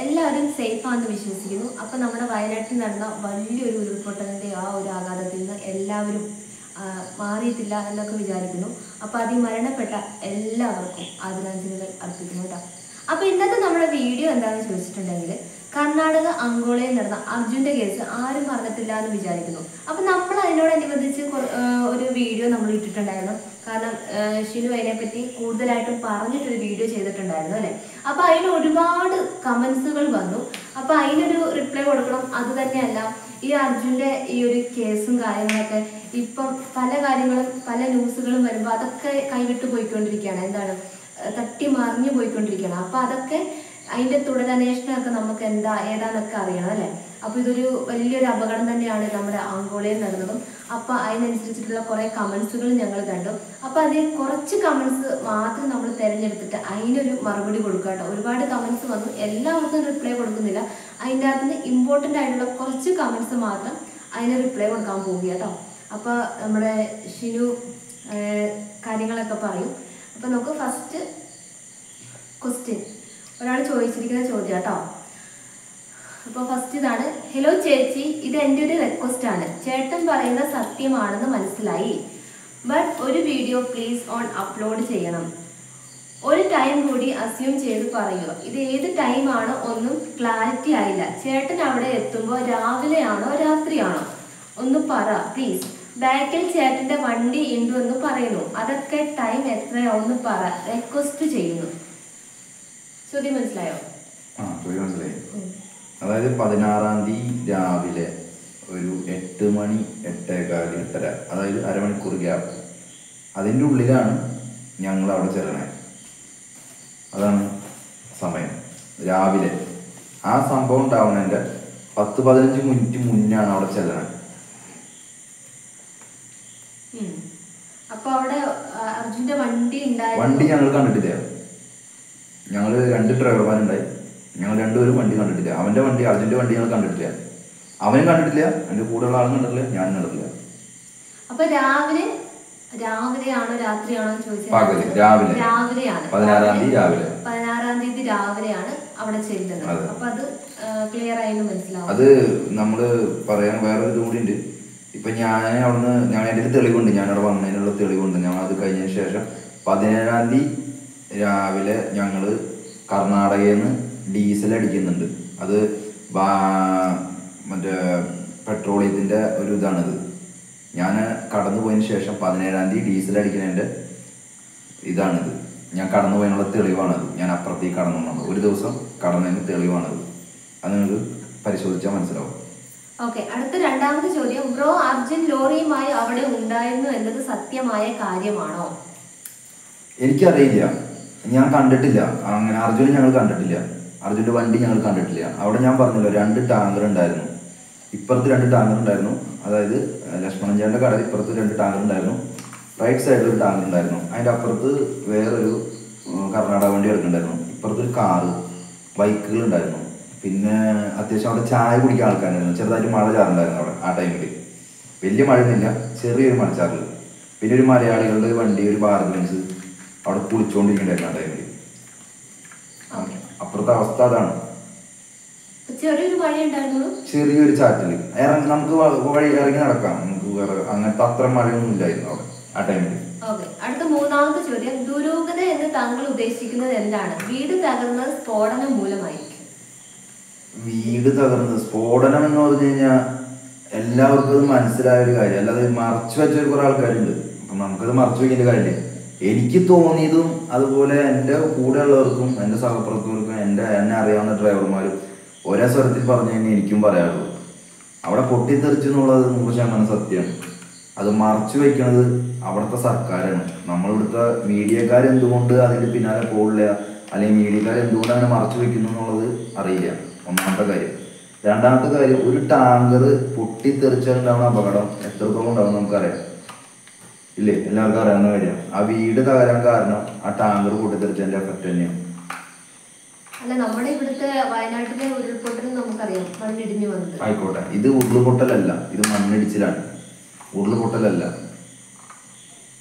എല്ലാവരും സേഫാണെന്ന് വിശ്വസിക്കുന്നു അപ്പം നമ്മുടെ വയനാട്ടിൽ നടന്ന വലിയൊരു ഉരുൾപൊട്ടലിൻ്റെ ആ ഒരു ആഘാതത്തിൽ നിന്ന് എല്ലാവരും ആ, മാറിയിട്ടില്ല എന്നൊക്കെ വിചാരിക്കുന്നു അപ്പോൾ അതിൽ മരണപ്പെട്ട എല്ലാവർക്കും ആദരാഞ്ജലികൾ അർപ്പിക്കുന്നു കേട്ടോ അപ്പോൾ ഇന്നത്തെ നമ്മുടെ വീഡിയോ എന്താണെന്ന് ചോദിച്ചിട്ടുണ്ടെങ്കിൽ കർണാടക അങ്കോളയിൽ നടന്ന അർജുൻ്റെ കേസ് ആരും പറഞ്ഞിട്ടില്ല എന്ന് വിചാരിക്കുന്നു അപ്പം നമ്മൾ അതിനോടനുബന്ധിച്ച് കുറ- ആ, ഒരു വീഡിയോ നമ്മൾ ഇട്ടിട്ടുണ്ടായിരുന്നു കാരണം ആ, ഷിനു അതിനെപ്പറ്റി കൂടുതലായിട്ടും പറഞ്ഞിട്ടൊരു വീഡിയോ ചെയ്തിട്ടുണ്ടായിരുന്നു അല്ലേ അപ്പം അതിന് ഒരുപാട് കമൻസുകൾ വന്നു അപ്പം അതിനൊരു റിപ്ലൈ കൊടുക്കണം അത് തന്നെയല്ല ഈ അർജുൻ്റെ ഈ ഒരു കേസും കാര്യങ്ങളൊക്കെ ഇപ്പം പല കാര്യങ്ങളും പല ന്യൂസുകളും വരുമ്പോൾ അതൊക്കെ കൈവിട്ട് പോയിക്കൊണ്ടിരിക്കുകയാണ് എന്താണ് ഏഹ് തട്ടി മറിഞ്ഞു പോയിക്കൊണ്ടിരിക്കുകയാണ് അപ്പം അതൊക്കെ അതിൻ്റെ തുടരന്വേഷണമൊക്കെ നമുക്ക് എന്താ ഏതാന്നൊക്കെ അറിയണം അല്ലേ അപ്പോൾ ഇതൊരു വലിയൊരു അപകടം തന്നെയാണ് നമ്മുടെ ആങ്കോളയിൽ നടന്നതും അപ്പോൾ അതിനനുസരിച്ചിട്ടുള്ള കുറേ കമൻസുകൾ ഞങ്ങൾ കണ്ടു അപ്പോൾ അതിൽ കുറച്ച് കമൻസ് മാത്രം നമ്മൾ തിരഞ്ഞെടുത്തിട്ട് അതിനൊരു മറുപടി കൊടുക്കുക കേട്ടോ ഒരുപാട് കമൻസ് വന്നു എല്ലാവർക്കും റിപ്ലൈ കൊടുക്കുന്നില്ല അതിൻ്റെ അകത്ത് നിന്ന് ഇമ്പോർട്ടൻ്റ് ആയിട്ടുള്ള കുറച്ച് കമൻസ് മാത്രം അതിന് റിപ്ലൈ കൊടുക്കാൻ പോവുക കേട്ടോ അപ്പോൾ നമ്മുടെ ഷിനു ഏഹ്, കാര്യങ്ങളൊക്കെ പറയും അപ്പോൾ നമുക്ക് ഫസ്റ്റ് ക്വസ്റ്റ്യൻ ഒരാൾ ചോദിച്ചിരിക്കുന്ന ചോദ്യം കേട്ടോ അപ്പോൾ ഫസ്റ്റ് ഇതാണ് ഹലോ ചേച്ചി ഇത് എൻ്റെ ഒരു റിക്വസ്റ്റ് ആണ് ചേട്ടൻ പറയുന്ന സത്യമാണെന്ന് മനസ്സിലായി ബട്ട് ഒരു വീഡിയോ പ്ലീസ് ഓൺ അപ്ലോഡ് ചെയ്യണം ഒരു ടൈം കൂടി അസ്യൂം ചെയ്ത് പറയുക ഇത് ഏത് ടൈമാണോ ഒന്നും ക്ലാരിറ്റി ആയില്ല ചേട്ടൻ അവിടെ എത്തുമ്പോൾ രാവിലെയാണോ രാത്രിയാണോ ഒന്ന് പറ പ്ലീസ് ബാക്കിൽ ചേട്ടന്റെ വണ്ടി ഉണ്ട് എന്ന് പറയുന്നു അതൊക്കെ ടൈം എത്രയാവുമെന്ന് പറ റിക്വസ്റ്റ് ചെയ്യുന്നു ചോദ്യം മനസ്സിലായോ ആ തൊഴിൽ മനസ്സിലായി അതായത് പതിനാറാം തീയതി രാവിലെ ഒരു എട്ട് മണി എട്ടേകാല് എട്ടര അതായത് അരമണിക്കൂർ ഗ്യാപ്പ് അതിൻ്റെ ഉള്ളിലാണ് ഞങ്ങൾ അവിടെ ചെല്ലണേ അതാണ് സമയം രാവിലെ ആ സംഭവം ഉണ്ടാവുന്നതിൻ്റെ പത്ത് പതിനഞ്ച് മിനിറ്റ് മുന്നാണ് അവിടെ ചെല്ലണേ ഉം. അപ്പൊ അവിടെ ആ, അർജുന്റെ വണ്ടി ഉണ്ടായിരുന്നു വണ്ടി ഞങ്ങൾ കണ്ടിട്ടില്ല ഞങ്ങൾ രണ്ട് ഡ്രൈവർമാരുണ്ടായി ഞങ്ങൾ രണ്ടുപേരും വണ്ടി കണ്ടിട്ടില്ല അവന്റെ വണ്ടി അർജുന്റെ വണ്ടി ഞങ്ങൾ കണ്ടിട്ടില്ല അവനും കണ്ടിട്ടില്ല എൻ്റെ കൂടെയുള്ള ആളും കണ്ടിട്ടില്ല ഞാനും കണ്ടിട്ടില്ല അപ്പൊ രാവിലെ രാവിലെയാണോ രാത്രിയാണോ എന്ന് ചോദിച്ചത് പകല്, രാവിലെ. രാവിലെയാണ് പതിനാറാം തീയതി രാവിലെ. പതിനാറാം തീയതി രാവിലെയാണ് അവിടെ ചെല്ലുന്നത് അതെ. അപ്പൊ അത് ക്ലിയർ ആയെന്ന് മനസ്സിലാവും അത് നമ്മൾ പറയാൻ വേറൊരു ഇതും കൂടി ഉണ്ട് ഇപ്പൊ ഞാൻ അവിടുന്ന് ഞാൻ എൻ്റെ ഒരു തെളിവുണ്ട് ഞാൻ അവിടെ വന്നതിനുള്ള തെളിവുണ്ട് ഞാൻ അത് കഴിഞ്ഞതിന് ശേഷം പതിനേഴാം തീയതി രാവിലെ ഞങ്ങൾ കർണാടകയിൽ നിന്ന് ഡീസൽ അടിക്കുന്നുണ്ട് അത് ബാ- മറ്റേ പെട്രോളിയത്തിൻ്റെ ഒരു ഇതാണിത് ഞാൻ കടന്നു പോയതിന് ശേഷം പതിനേഴാം തീയതി ഡീസൽ അടിക്കുന്നതിൻ്റെ ഇതാണിത് ഞാൻ കടന്നു പോയതിനുള്ള തെളിവാണത് ഞാൻ അപ്പുറത്തേക്ക് കടന്നു വന്നത് ഒരു ദിവസം കടന്നതിന് തെളിവാണത് അത് നിങ്ങൾക്ക് പരിശോധിച്ചാൽ മനസ്സിലാവും ഓക്കെ അടുത്ത രണ്ടാമത്തെ ചോദ്യം ബ്രോ അർജുൻ ലോറിയുമായി അവിടെ ഉണ്ടായിരുന്നു എന്നത് സത്യമായ കാര്യമാണോ എനിക്കറിയില്ല ഞാൻ കണ്ടിട്ടില്ല അങ്ങനെ അർജുനെ ഞങ്ങൾ കണ്ടിട്ടില്ല അർജുൻ്റെ വണ്ടി ഞങ്ങൾ കണ്ടിട്ടില്ല അവിടെ ഞാൻ പറഞ്ഞല്ലോ രണ്ട് ടാങ്കർ ഉണ്ടായിരുന്നു ഇപ്പുറത്ത് രണ്ട് ടാങ്കർ ഉണ്ടായിരുന്നു അതായത് ലക്ഷ്മണൻ ചേട്ടൻ്റെ കടയിൽ ഇപ്പുറത്ത് രണ്ട് ടാങ്കർ ഉണ്ടായിരുന്നു റൈറ്റ് സൈഡിൽ ഒരു ടാങ്കർ ഉണ്ടായിരുന്നു അതിൻ്റെ അപ്പുറത്ത് വേറൊരു ഉം, കർണാടക വണ്ടി കിടക്കുന്നുണ്ടായിരുന്നു ഇപ്പുറത്ത് ഒരു കാറ് ബൈക്കുകൾ ഉണ്ടായിരുന്നു പിന്നെ അത്യാവശ്യം അവിടെ ചായ കുടിക്കാൻ ആൾക്കാരുണ്ടായിരുന്നു ചെറുതായിട്ട് മഴ ചാറുണ്ടായിരുന്നു അവിടെ ആ ടൈമിൽ വലിയ മഴയൊന്നുമില്ല ചെറിയൊരു മഴച്ചാറിൽ പിന്നെ ഒരു മലയാളികളുടെ ഒരു വണ്ടി ഒരു ഭാരത് ബെൻസ് അവിടെ കുളിച്ചുകൊണ്ടിരിക്കണ്ടായിരുന്നു ആ ടൈമിൽ ഓക്കെ അപ്പുറത്തെ അവസ്ഥ അതാണ് ചെറിയൊരു വഴി ഉണ്ടായിരുന്നുള്ളൂ ചെറിയൊരു ചാറ്റിൽ ഇറങ്ങി നമുക്ക് വ- വഴി ഇറങ്ങി നടക്കാം നമുക്ക് വേറെ അങ്ങനത്തെ അത്ര മഴയൊന്നും ഇല്ലായിരുന്നു അവിടെ ആ ടൈമിൽ ഓക്കെ അടുത്ത മൂന്നാമത്തെ ചോദ്യം ദുരൂഹത എന്ന് താങ്കൾ ഉദ്ദേശിക്കുന്നത് എന്താണ് വീട് തകർന്നത് സ്ഫോടനം മൂലമായിരിക്കും വീട് തകർന്നത് സ്ഫോടനം എന്ന് പറഞ്ഞു കഴിഞ്ഞാൽ എല്ലാവർക്കും അത് മനസ്സിലായ ഒരു കാര്യം അല്ലാതെ മറച്ചു വെച്ച കുറെ ആൾക്കാരുണ്ട് അപ്പം നമുക്കത് മറച്ചു വെക്കേണ്ട കാര്യമില്ല എനിക്ക് തോന്നിയതും അതുപോലെ എൻ്റെ കൂടെയുള്ളവർക്കും എൻ്റെ സഹപ്രവർത്തകർക്കും എൻ്റെ എന്നെ അറിയാവുന്ന ഡ്രൈവർമാരും ഒരേ സ്വരത്തിൽ പറഞ്ഞു കഴിഞ്ഞാൽ എനിക്കും പറയാറുള്ളൂ അവിടെ പൊട്ടിത്തെറിച്ചു എന്നുള്ളത് നൂറ് ശതമാനം സത്യമാണ് അത് മറച്ചു വെക്കുന്നത് അവിടുത്തെ സർക്കാരാണ് നമ്മളിവിടുത്തെ മീഡിയക്കാർ എന്തുകൊണ്ട് അതിൻ്റെ പിന്നാലെ പോകില്ല അല്ലെങ്കിൽ മീഡിയക്കാർ എന്തുകൊണ്ട് അങ്ങനെ മറച്ചു വെക്കുന്നു എന്നുള്ളത് അറിയില്ല ഒന്നാമത്തെ കാര്യം രണ്ടാമത്തെ കാര്യം ഒരു ടാങ്കർ പൊട്ടിത്തെറിച്ചാൽ ഉണ്ടാവുന്ന അപകടം എത്രത്തോളം ഉണ്ടാവും നമുക്കറിയാം ഇല്ലേ എല്ലാവർക്കും അറിയാവുന്ന കാര്യം ആ വീട് തകരാൻ കാരണം ആ ടാങ്കർ പൊട്ടിത്തെറിച്ചതിന്റെ എഫക്റ്റ് തന്നെയാണ് അല്ല നമ്മുടെ ഇവിടുത്തെ വയനാട്ടിലെ ഉരുൾപൊട്ടൽ നമുക്കറിയാം മണ്ണിടിഞ്ഞു വന്നത് ആയിക്കോട്ടെ ഇത് ഉരുളുപൊട്ടലല്ല ഇത് മണ്ണിടിച്ചിലാണ് ഉരുളുപൊട്ടലല്ല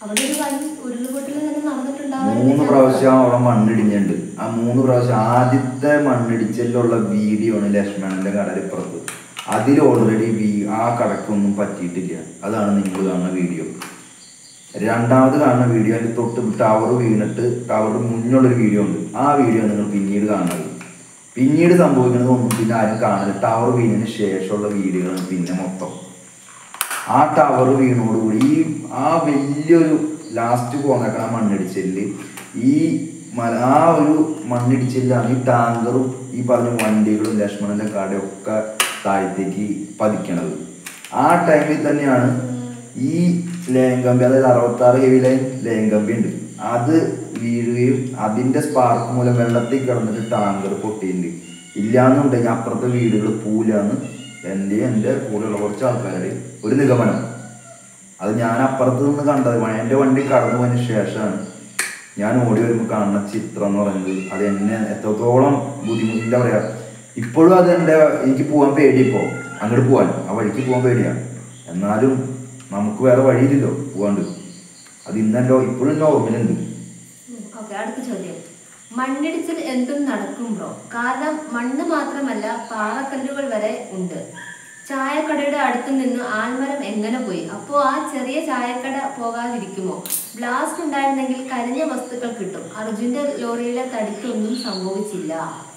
അവിടെ ഒരു വൻ ഉരുൾപൊട്ടൽ തന്നെ നടന്നിട്ടുണ്ടാവാൻ മൂന്ന് പ്രാവശ്യം അവിടെ മണ്ണിടിഞ്ഞിട്ടുണ്ട് ആ മൂന്ന് പ്രാവശ്യം ആദ്യത്തെ മണ്ണിടിച്ചിലുള്ള വീഡിയോ ആണ് ലക്ഷ്മണന്റെ കടലിപ്പുറത്ത് അതിൽ ഓൾറെഡി വീ ആ കടക്കൊന്നും പറ്റിയിട്ടില്ല അതാണ് നിങ്ങൾ കാണുന്ന വീഡിയോ രണ്ടാമത് കാണുന്ന വീഡിയോ അതിൽ തൊട്ട് ടവർ വീണിട്ട് ടവർ മുന്നിലുള്ളൊരു വീഡിയോ ഉണ്ട് ആ വീഡിയോ നിങ്ങൾ പിന്നീട് കാണുന്നത് പിന്നീട് സംഭവിക്കുന്നത് ഒന്നും പിന്നെ ആരും കാണില്ല ടവർ വീണിന് ശേഷമുള്ള വീഡിയോകളാണ് പിന്നെ മൊത്തം ആ ടവർ വീണോടുകൂടി ഈ ആ വലിയൊരു ലാസ്റ്റ് പോന്നേക്കണ മണ്ണിടിച്ചില് ഈ മല ആ ഒരു മണ്ണിടിച്ചിലാണ് ഈ ടാങ്കറും ഈ പറഞ്ഞ വണ്ടികളും ലക്ഷ്മണന്റെ കടയൊക്കെ താഴത്തേക്ക് പതിക്കണത് ആ ടൈമിൽ തന്നെയാണ് ഈ ലയം കമ്പി അതായത് അറുപത്താറ് ഹെവി ലൈൻ ലയം കമ്പി ഉണ്ട് അത് വീഴുകയും അതിന്റെ സ്പാർക്ക് മൂലം വെള്ളത്തിൽ കിടന്നിട്ട് ടാങ്കർ പൊട്ടിയിട്ടുണ്ട് ഇല്ലാന്നുണ്ടെങ്കിൽ അപ്പുറത്തെ വീടുകൾ പൂലാന്ന് എൻ്റെ എൻ്റെ കൂടെയുള്ള കുറച്ച് ആൾക്കാരുടെ ഒരു നിഗമനം അത് ഞാൻ അപ്പുറത്ത് നിന്ന് കണ്ടത് എൻ്റെ വണ്ടി കടന്നു പോയതിന് ശേഷമാണ് ഞാൻ ഓടി വരുമ്പോൾ കാണുന്ന ചിത്രം എന്ന് പറയുന്നത് അത് എന്നെ എത്രത്തോളം ബുദ്ധിമുട്ട് എന്താ പറയാ ഇപ്പോഴും അത് എൻ്റെ എനിക്ക് പോകാൻ പേടി ഇപ്പോൾ അങ്ങോട്ട് പോകാൻ ആ വഴിക്ക് പോകാൻ പേടിയാണ് എന്നാലും നമുക്ക് വേറെ വഴിയില്ലല്ലോ പോകാണ്ട് അത് ഇന്നല്ലോ ഇപ്പോഴും എൻ്റെ ഓർമ്മയിലുണ്ട് ഓക്കെ അടുത്ത ചോദ്യം മണ്ണിടിച്ചിൽ എന്തും നടക്കും ബ്രോ കാരണം മണ്ണ് മാത്രമല്ല പാറക്കല്ലുകൾ വരെ ഉണ്ട് ചായക്കടയുടെ അടുത്ത് നിന്ന് ആൽമരം എങ്ങനെ പോയി അപ്പോൾ ആ ചെറിയ ചായക്കട പോകാതിരിക്കുമോ ബ്ലാസ്റ്റ് ഉണ്ടായിരുന്നെങ്കിൽ കരിഞ്ഞ വസ്തുക്കൾ കിട്ടും അർജുന്റെ ലോറിയിലെ തടിക്കൊന്നും സംഭവിച്ചില്ല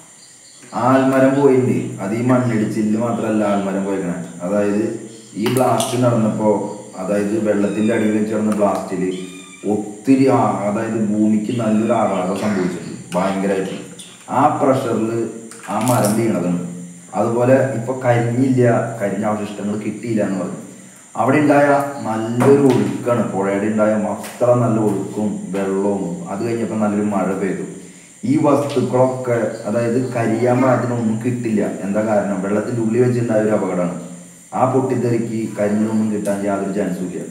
ആൽമരം പോയിണ്ട് അത് ഈ മണ്ണിടിച്ചില് മാത്രമല്ല ആൽമരം പോയിക്കണേ അതായത് ഈ ബ്ലാസ്റ്റ് നടന്നപ്പോ അതായത് വെള്ളത്തിന്റെ അടിയിൽ വെച്ച് നടന്ന ബ്ലാസ്റ്റില് ഒത്തിരി ആ- അതായത് ഭൂമിക്ക് നല്ലൊരു ആഘാതം സംഭവിച്ചിട്ടുണ്ട് ഭയങ്കരമായിട്ട് ആ പ്രഷറിൽ ആ മരം വീണതാണ് അതുപോലെ ഇപ്പൊ കരിഞ്ഞില്ല കരിഞ്ഞ അവശിഷ്ടങ്ങൾ കിട്ടിയില്ല എന്ന് പറഞ്ഞു അവിടെ ഉണ്ടായ നല്ലൊരു ഒഴുക്കാണ് പുഴയുടെ ഉണ്ടായ അത്ര നല്ല ഒഴുക്കും വെള്ളവും അത് കഴിഞ്ഞപ്പോൾ നല്ലൊരു മഴ പെയ്തു ഈ വസ്തുക്കളൊക്കെ അതായത് കരിയാൻ പാകത്തിനൊന്നും കിട്ടില്ല എന്താ കാരണം വെള്ളത്തിന്റെ ഉള്ളിൽ വെച്ചുണ്ടായ ഒരു അപകടമാണ് ആ പൊട്ടിത്തെറിക്ക് കരിഞ്ഞൊന്നും കിട്ടാൻ യാതൊരു ചാൻസും ഇല്ല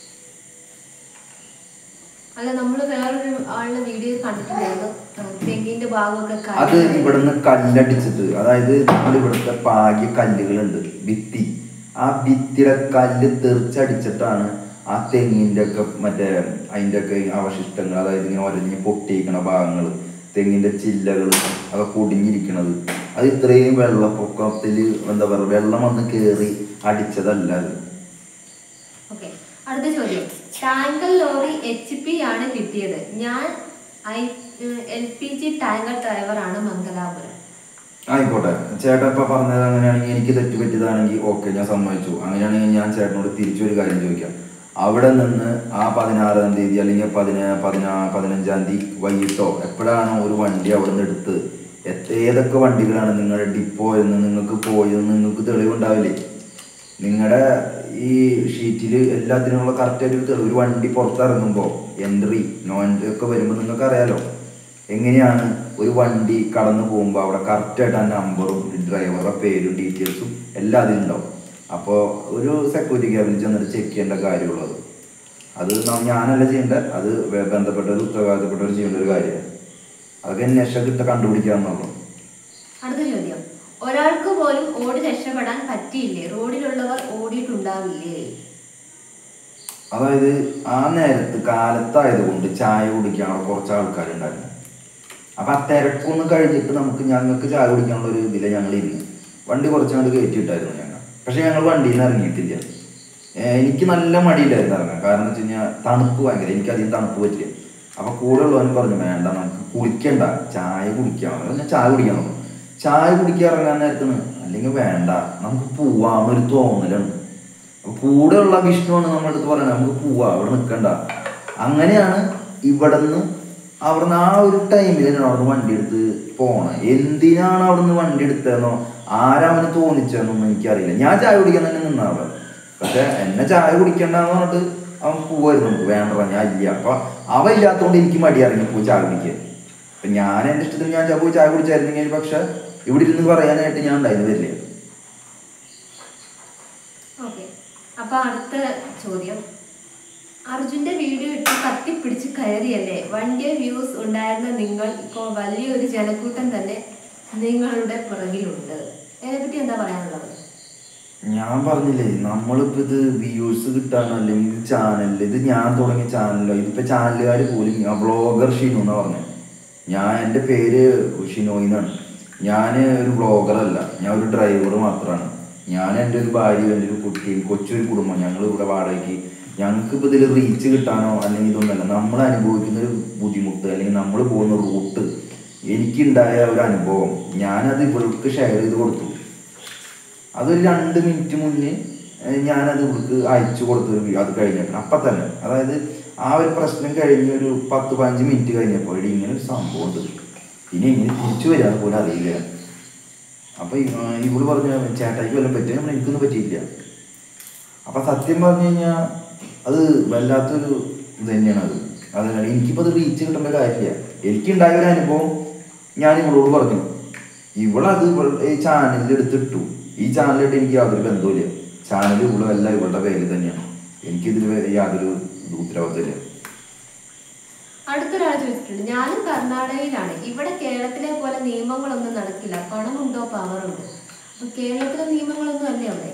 അല്ല നമ്മൾ വേറൊരു ആളുടെ വീഡിയോ കണ്ടിട്ടുണ്ടായിരുന്നു ഏഹ് തെങ്ങിന്റെ ഭാഗമൊക്കെ അത് കരിഞ്ഞ് ഇവിടുന്ന് കല്ലടിച്ചിട്ട് അതായത് നമ്മൾ ഇവിടുത്തെ പാകിയ കല്ലുകളുണ്ട് ഭിത്തി ആ ഭിത്തിയുടെ കല്ല് തെറിച്ചടിച്ചിട്ടാണ് ആ തെങ്ങിന്റെ ഒക്കെ മറ്റേ അതിന്റെ ഒക്കെ അവശിഷ്ടങ്ങൾ അതായത് ഇങ്ങനെ ഒരഞ്ഞ് പൊട്ടിയിരിക്കണ ഭാഗങ്ങൾ തെങ്ങിന്റെ ചില്ലകൾ അതൊക്കെ പൊടിഞ്ഞിരിക്കണത് അത് ഇത്രയും വെള്ളപ്പൊക്കത്തിൽ എന്താ പറയുക വെള്ളം വന്ന് കയറി അടിച്ചതല്ല അത് ഓക്കെ അടുത്ത ചോദ്യം ടാങ്കർ ലോറി എച്ച് പി ആണ് കിട്ടിയത് ഞാൻ I L P G tanker ഡ്രൈവറാണ് മംഗലാപുരം ആയിക്കോട്ടെ ചേട്ടൻ ഇപ്പൊ പറഞ്ഞത് അങ്ങനെയാണെങ്കിൽ എനിക്ക് തെറ്റ് പറ്റിയതാണെങ്കിൽ ഓക്കെ ഞാൻ സമ്മതിച്ചു അങ്ങനെയാണെങ്കിൽ ഞാൻ ചേട്ടനോട് തിരിച്ചൊരു കാര്യം ചോദിക്കാം അവിടെ നിന്ന് ആ പതിനാറാം തീയതി അല്ലെങ്കിൽ പതിനാ പതിനാ പതിനഞ്ചാം തീയതി വൈകിട്ടോ എപ്പോഴാണ് ഒരു വണ്ടി അവിടെ നിന്ന് എടുത്ത് എത്ര- ഏതൊക്കെ വണ്ടികളാണ് നിങ്ങളുടെ ഡിപ്പോയിൽ നിന്ന് നിങ്ങൾക്ക് പോയതെന്ന് നിങ്ങൾക്ക് തെളിവുണ്ടാവില്ലേ നിങ്ങളുടെ ഈ ഷീറ്റിൽ എല്ലാത്തിനുള്ള കറക്റ്റ് ആയിട്ട് ഒരു തെളിവ് ഒരു വണ്ടി പുറത്തിറങ്ങുമ്പോൾ എൻട്രി നോ എൻട്രി ഒക്കെ വരുമ്പോൾ നിങ്ങൾക്ക് അറിയാലോ എങ്ങനെയാണ് ഒരു വണ്ടി കടന്നു പോകുമ്പോൾ അവിടെ കറക്റ്റായിട്ട് ആ നമ്പറും ഡ്രൈവറുടെ പേരും ഡീറ്റെയിൽസും എല്ലാം അതിലുണ്ടാവും അപ്പോൾ ഒരു സെക്യൂരിറ്റി ക്യാബിനിൽ ചെന്നിട്ട് ചെക്ക് ചെയ്യേണ്ട കാര്യമുള്ളത് അത് ന- ഞാനല്ല ചെയ്യേണ്ടത് അത് വേ- ബന്ധപ്പെട്ടവർ ഉത്തരവാദിത്തപ്പെട്ടവർ ചെയ്യേണ്ട ഒരു കാര്യമാണ് അതൊക്കെ അന്വേഷണം കിട്ട കണ്ടുപിടിക്കാന്നുള്ളൂ അടുത്ത ചോദ്യം ഒരാൾക്ക് പോലും ഓടി രക്ഷപ്പെടാൻ പറ്റിയില്ലേ റോഡിലുള്ളവർ ഓടിയിട്ടുണ്ടാവില്ലേ അതായത് ആ നേരത്ത് കാലത്തായതുകൊണ്ട് ചായ കുടിക്കാൻ അവിടെ കുറച്ച് ആൾക്കാരുണ്ടായിരുന്നു അപ്പൊ ആ തിരക്കൊന്ന് കഴിഞ്ഞിട്ട് നമുക്ക് ഞങ്ങൾക്ക് ചായ കുടിക്കാനുള്ള ഒരു ഇതില് ഞങ്ങൾ ഇരുന്ന് വണ്ടി കുറച്ചങ്ങോട്ട് കയറ്റിയിട്ടായിരുന്നു ഞങ്ങൾ പക്ഷെ ഞങ്ങൾ വണ്ടിയിൽ നിന്ന് ഇറങ്ങിയിട്ടില്ല ഏർ എനിക്ക് നല്ല മടിയില്ലായിരുന്നു ഇറങ്ങാൻ കാരണം വെച്ച് കഴിഞ്ഞാൽ തണുപ്പ് ഭയങ്കര എനിക്ക് അധികം തണുപ്പ് പറ്റില്ല അപ്പൊ കൂടെ ഉള്ളവനും പറഞ്ഞു വേണ്ട നമുക്ക് കുളിക്കണ്ട ചായ കുടിക്കാം ഞാൻ ചായ കുടിക്കാൻ നോക്കും ചായ കുടിക്കാൻ ഇറങ്ങാൻ നേരത്തിന് അല്ലെങ്കിൽ വേണ്ട നമുക്ക് പോവാന്നൊരു തോന്നലാണ് അപ്പൊ കൂടെയുള്ള വിഷ്ണുവാണ് നമ്മുടെ അടുത്ത് പറയുന്നത് നമുക്ക് പോവാ അവിടെ നിൽക്കണ്ട അങ്ങനെയാണ് ഇവിടുന്ന് അവിടുന്ന് ആ ഒരു ടൈമിൽ തന്നെയാണ് അവിടുന്ന് വണ്ടി എടുത്ത് പോണത് എന്തിനാണ് അവിടുന്ന് വണ്ടി എടുത്തതെന്നോ ആരവന് തോന്നിച്ചതെന്നൊന്നും എനിക്കറിയില്ല ഞാൻ ചായ കുടിക്കാൻ തന്നെ നിന്നാവ് പക്ഷെ എന്നെ ചായ കുടിക്കണ്ടെന്ന് പറഞ്ഞിട്ട് അവൻ പോവായിരുന്നു നമുക്ക് വേണ്ട ഞാൻ ഇല്ല അപ്പൊ അവ ഇല്ലാത്തതുകൊണ്ട് എനിക്ക് മടി ഇറങ്ങി പോയി ചായ കുടിക്കാൻ അപ്പൊ ഞാൻ എൻ്റെ ഇഷ്ടത്തിന് ഞാൻ പോയി ചായ കുടിച്ചായിരുന്നെങ്കിൽ പക്ഷെ ഇവിടെ ഇരുന്ന് പറയാനായിട്ട് ഞാൻ ഉണ്ടായിരുന്നു വരില്ല ഓക്കെ അപ്പൊ അടുത്ത ചോദ്യം അർജുന്റെ വീഡിയോ ഇട്ട് കത്തിപ്പിടിച്ച് കയറിയല്ലേ വണ്ടിയ വ്യൂസ് ഉണ്ടായിരുന്ന നിങ്ങൾ ഇപ്പോൾ വലിയൊരു ജനക്കൂട്ടം തന്നെ നിങ്ങളുടെ പുറകിലുണ്ട് അതിനെപ്പറ്റി എന്താ പറയാനുള്ളത് ഞാൻ പറഞ്ഞില്ലേ നമ്മളിപ്പോ ഇത് വ്യൂസ് കിട്ടാൻ അല്ലെങ്കിൽ ചാനലിൽ ഇത് ഞാൻ തുടങ്ങിയ ചാനലോ ഇതിപ്പോ ചാനലുകാർ പോലും ഞാൻ ബ്ലോഗർ ഷിനു എന്നാ പറഞ്ഞത് ഞാൻ എൻ്റെ പേര് ഷിനോയ് എന്നാണ് ഞാൻ ഒരു ബ്ലോഗർ അല്ല ഞാൻ ഒരു ഡ്രൈവർ മാത്രമാണ് ഞാൻ എൻ്റെ ഒരു ഭാര്യ എൻ്റെ ഒരു കുട്ടിയും കൊച്ചൊരു കുടുംബം ഞങ്ങൾ ഇവിടെ വാടകയ്ക്ക് ഞങ്ങൾക്ക് ഇപ്പോൾ ഇതിൽ റീച്ച് കിട്ടാനോ അല്ലെങ്കിൽ ഇതൊന്നല്ല നമ്മൾ അനുഭവിക്കുന്ന ഒരു ബുദ്ധിമുട്ട് അല്ലെങ്കിൽ നമ്മൾ പോകുന്ന റൂട്ട് എനിക്കുണ്ടായ ഒരു അനുഭവം ഞാനത് ഇവർക്ക് ഷെയർ ചെയ്ത് കൊടുത്തു അതൊരു രണ്ട് മിനിറ്റ് മുന്നേ ഏഹ് ഞാനത് ഇവർക്ക് അയച്ചു കൊടുത്തൊരു വീ- അത് കഴിഞ്ഞിട്ട് അപ്പം തന്നെ അതായത് ആ ഒരു പ്രശ്നം കഴിഞ്ഞ് ഒരു പത്ത് പതിനഞ്ച് മിനിറ്റ് കഴിഞ്ഞപ്പോൾ എടി ഇങ്ങനെ ഒരു സംഭവം ഉണ്ട് ഇനി എങ്ങനെ തിരിച്ചു വരാന്ന് പോലും അറിയില്ല അപ്പൊ ഇ- ആ ഇവള് പറഞ്ഞ ചേട്ടായിക്ക് വല്ലതും പറ്റിയ നമ്മൾ എനിക്കൊന്നും പറ്റിയില്ല അപ്പൊ സത്യം പറഞ്ഞു കഴിഞ്ഞാൽ അത് വല്ലാത്തൊരു ഇത് തന്നെയാണ് അത് അതാണ് എനിക്കിപ്പോ അത് റീച്ച് കിട്ടേണ്ട കാര്യമില്ല എനിക്കുണ്ടായ ഒരു അനുഭവം ഞാൻ ഇവളോട് പറഞ്ഞു ഇവളത് ഇവൾ- ഈ ചാനലിൽ എടുത്തിട്ടു ഈ ചാനലിട്ട് എനിക്ക് യാതൊരു ബന്ധവുമില്ല ചാനൽ ഇവളും എല്ലാം ഇവളുടെ പേരിൽ തന്നെയാണ് എനിക്കിതിൽ യാതൊരു ഉത്തരവാദിത്തമില്ല അടുത്തൊരാൾ ചോദിച്ചിട്ടുണ്ട് ഞാനും കർണാടകയിലാണ് ഇവിടെ കേരളത്തിലെ പോലെ നിയമങ്ങളൊന്നും നടക്കില്ല പണമുണ്ടോ പവറുണ്ടോ അപ്പൊ കേരളത്തിലെ നിയമങ്ങളൊന്നും അല്ലേ അവിടെ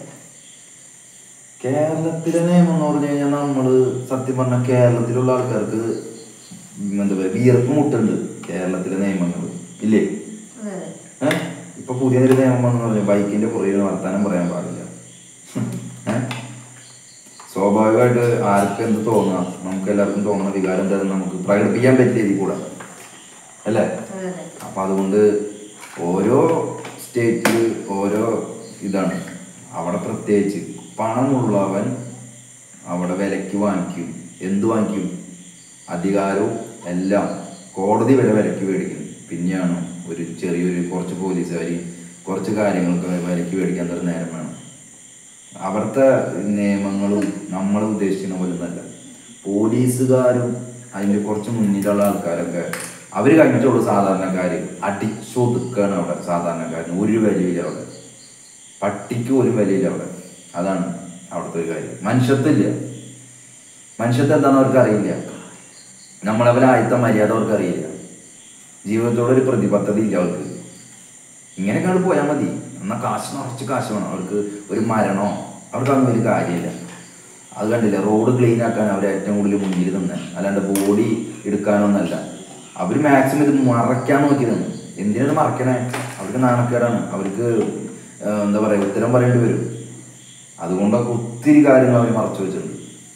കേരളത്തിലെ നിയമം എന്ന് പറഞ്ഞു കഴിഞ്ഞാൽ നമ്മള് സത്യം പറഞ്ഞ കേരളത്തിലുള്ള ആൾക്കാർക്ക് എന്താ പറയുക വിയർപ്പ് മുട്ടുണ്ട് കേരളത്തിലെ നിയമങ്ങൾ ഇല്ലേ അതെ അതെ ഏഹ് ഇപ്പൊ പുതിയൊരു നിയമം എന്ന് പറഞ്ഞു ബൈക്കിന്റെ പുറകിൽ വർത്താനം പറയാൻ പാടില്ല ഏഹ് സ്വാഭാവികമായിട്ട് ആർക്കും എന്ത് തോന്നുക നമുക്ക് എല്ലാവർക്കും തോന്നുന്ന വികാരം എന്തായാലും നമുക്ക് പ്രകടിപ്പിക്കാൻ പറ്റിയ രീതിയിൽ കൂടെ അല്ലേ അതെ അതെ അപ്പം അതുകൊണ്ട് ഓരോ സ്റ്റേറ്റിൽ ഓരോ ഇതാണ് അവിടെ പ്രത്യേകിച്ച് പണമുള്ളവൻ അവിടെ വിലയ്ക്ക് വാങ്ങിക്കും എന്ത് വാങ്ങിക്കും അധികാരവും എല്ലാം കോടതി വരെ വിലയ്ക്ക് മേടിക്കും പിന്നെയാണ് ഒരു ചെറിയൊരു കുറച്ച് പോലീസുകാർ കുറച്ച് കാര്യങ്ങൾക്ക് വിലയ്ക്ക് മേടിക്കാൻ തരുന്ന നേരം വേണം അവിടുത്തെ നിയമങ്ങളും നമ്മൾ ഉദ്ദേശിക്കുന്ന പോലെ ഒന്നല്ല പോലീസുകാരും അതിൻ്റെ കുറച്ച് മുന്നിലുള്ള ആൾക്കാരൊക്കെ അവർ കഴിഞ്ഞിട്ടുള്ളൂ സാധാരണക്കാർ അടിച്ചൊതുക്കാണ് അവിടെ സാധാരണക്കാരന് ഒരു വിലയില്ല അവിടെ പട്ടിക്ക് ഒരു വിലയില്ല അവിടെ അതാണ് അവിടുത്തെ ഒരു കാര്യം മനുഷ്യത്വമില്ല മനുഷ്യത്വം എന്താണെന്ന് അവർക്ക് അറിയില്ല നമ്മളവരെ ആദ്യത്തെ മര്യാദ അവർക്ക് അറിയില്ല ജീവിതത്തോടെ ഒരു പ്രതിബദ്ധത ഇല്ല അവർക്ക് ഇങ്ങനെയൊക്കെ അങ്ങോട്ട് പോയാൽ മതി എന്നാൽ കാശ് നിറച്ച് കാശ് വേണം അവർക്ക് ഒരു മരണോ അവർക്ക് അതൊന്നും ഒരു കാര്യമില്ല അത് കണ്ടില്ല റോഡ് ക്ലീൻ ആക്കാൻ അവർ ഏറ്റവും കൂടുതൽ മുന്നിൽ നിന്ന് അല്ലാണ്ട് ബോഡി എടുക്കാനൊന്നല്ല അവർ മാക്സിമം ഇത് മറയ്ക്കാൻ നോക്കി നിന്ന് എന്തിനാണ് മറക്കണേ അവർക്ക് നാണക്കേടാണ് അവർക്ക് ആ, എന്താ പറയുക ഉത്തരം പറയേണ്ടി വരും അതുകൊണ്ടൊക്കെ ഒത്തിരി കാര്യങ്ങൾ അവർ മറച്ചു വെച്ചിട്ടുണ്ട്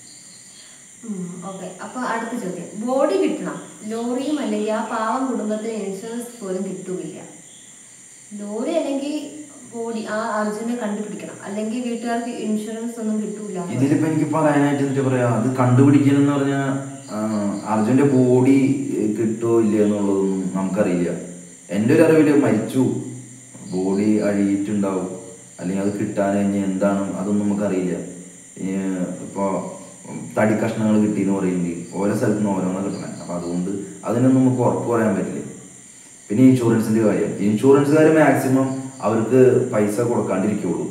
ഓക്കെ അപ്പൊ അടുത്ത ചോദ്യം ബോഡി കിട്ടണം ലോറിയും അല്ലെങ്കിൽ ആ പാവം കുടുംബത്തിന് ഇൻഷുറൻസ് പോലും കിട്ടൂല ലോറി അല്ലെങ്കിൽ ബോഡി ആ അർജുനെ കണ്ടുപിടിക്കണം അല്ലെങ്കിൽ വീട്ടുകാർക്ക് ഇൻഷുറൻസ് ഒന്നും കിട്ടൂല എന്ന് ഇതിലിപ്പോ എനിക്ക് പറയാനായിട്ട് എന്താ പറയാ അത് കണ്ടുപിടിക്കണം എന്ന് പറഞ്ഞാൽ അർജുന്റെ ബോഡി കിട്ടോ ഇല്ല എന്നുള്ളതൊന്നും നമുക്കറിയില്ല എൻ്റെ ഒരു അറിവില് മരിച്ചു ബോഡി അഴിയിട്ടുണ്ടാവും അല്ലെങ്കിൽ അത് കിട്ടാൻ ഇനി എന്താണ് അതൊന്നും നമുക്കറിയില്ല ഏഹ് ഇപ്പൊ തടി കഷ്ണങ്ങൾ കിട്ടിയെന്ന് പറയുന്നത് ഓരോ സ്ഥലത്ത് നിന്ന് ഓരോന്നാണ് കിട്ടണേ അപ്പൊ അതുകൊണ്ട് അതിനൊന്നും നമുക്ക് ഉറപ്പ് പറയാൻ പറ്റില്ല പിന്നെ ഇൻഷുറൻസിന്റെ കാര്യം ഇൻഷുറൻസുകാർ മാക്സിമം അവർക്ക് പൈസ കൊടുക്കാണ്ടിരിക്കുള്ളൂ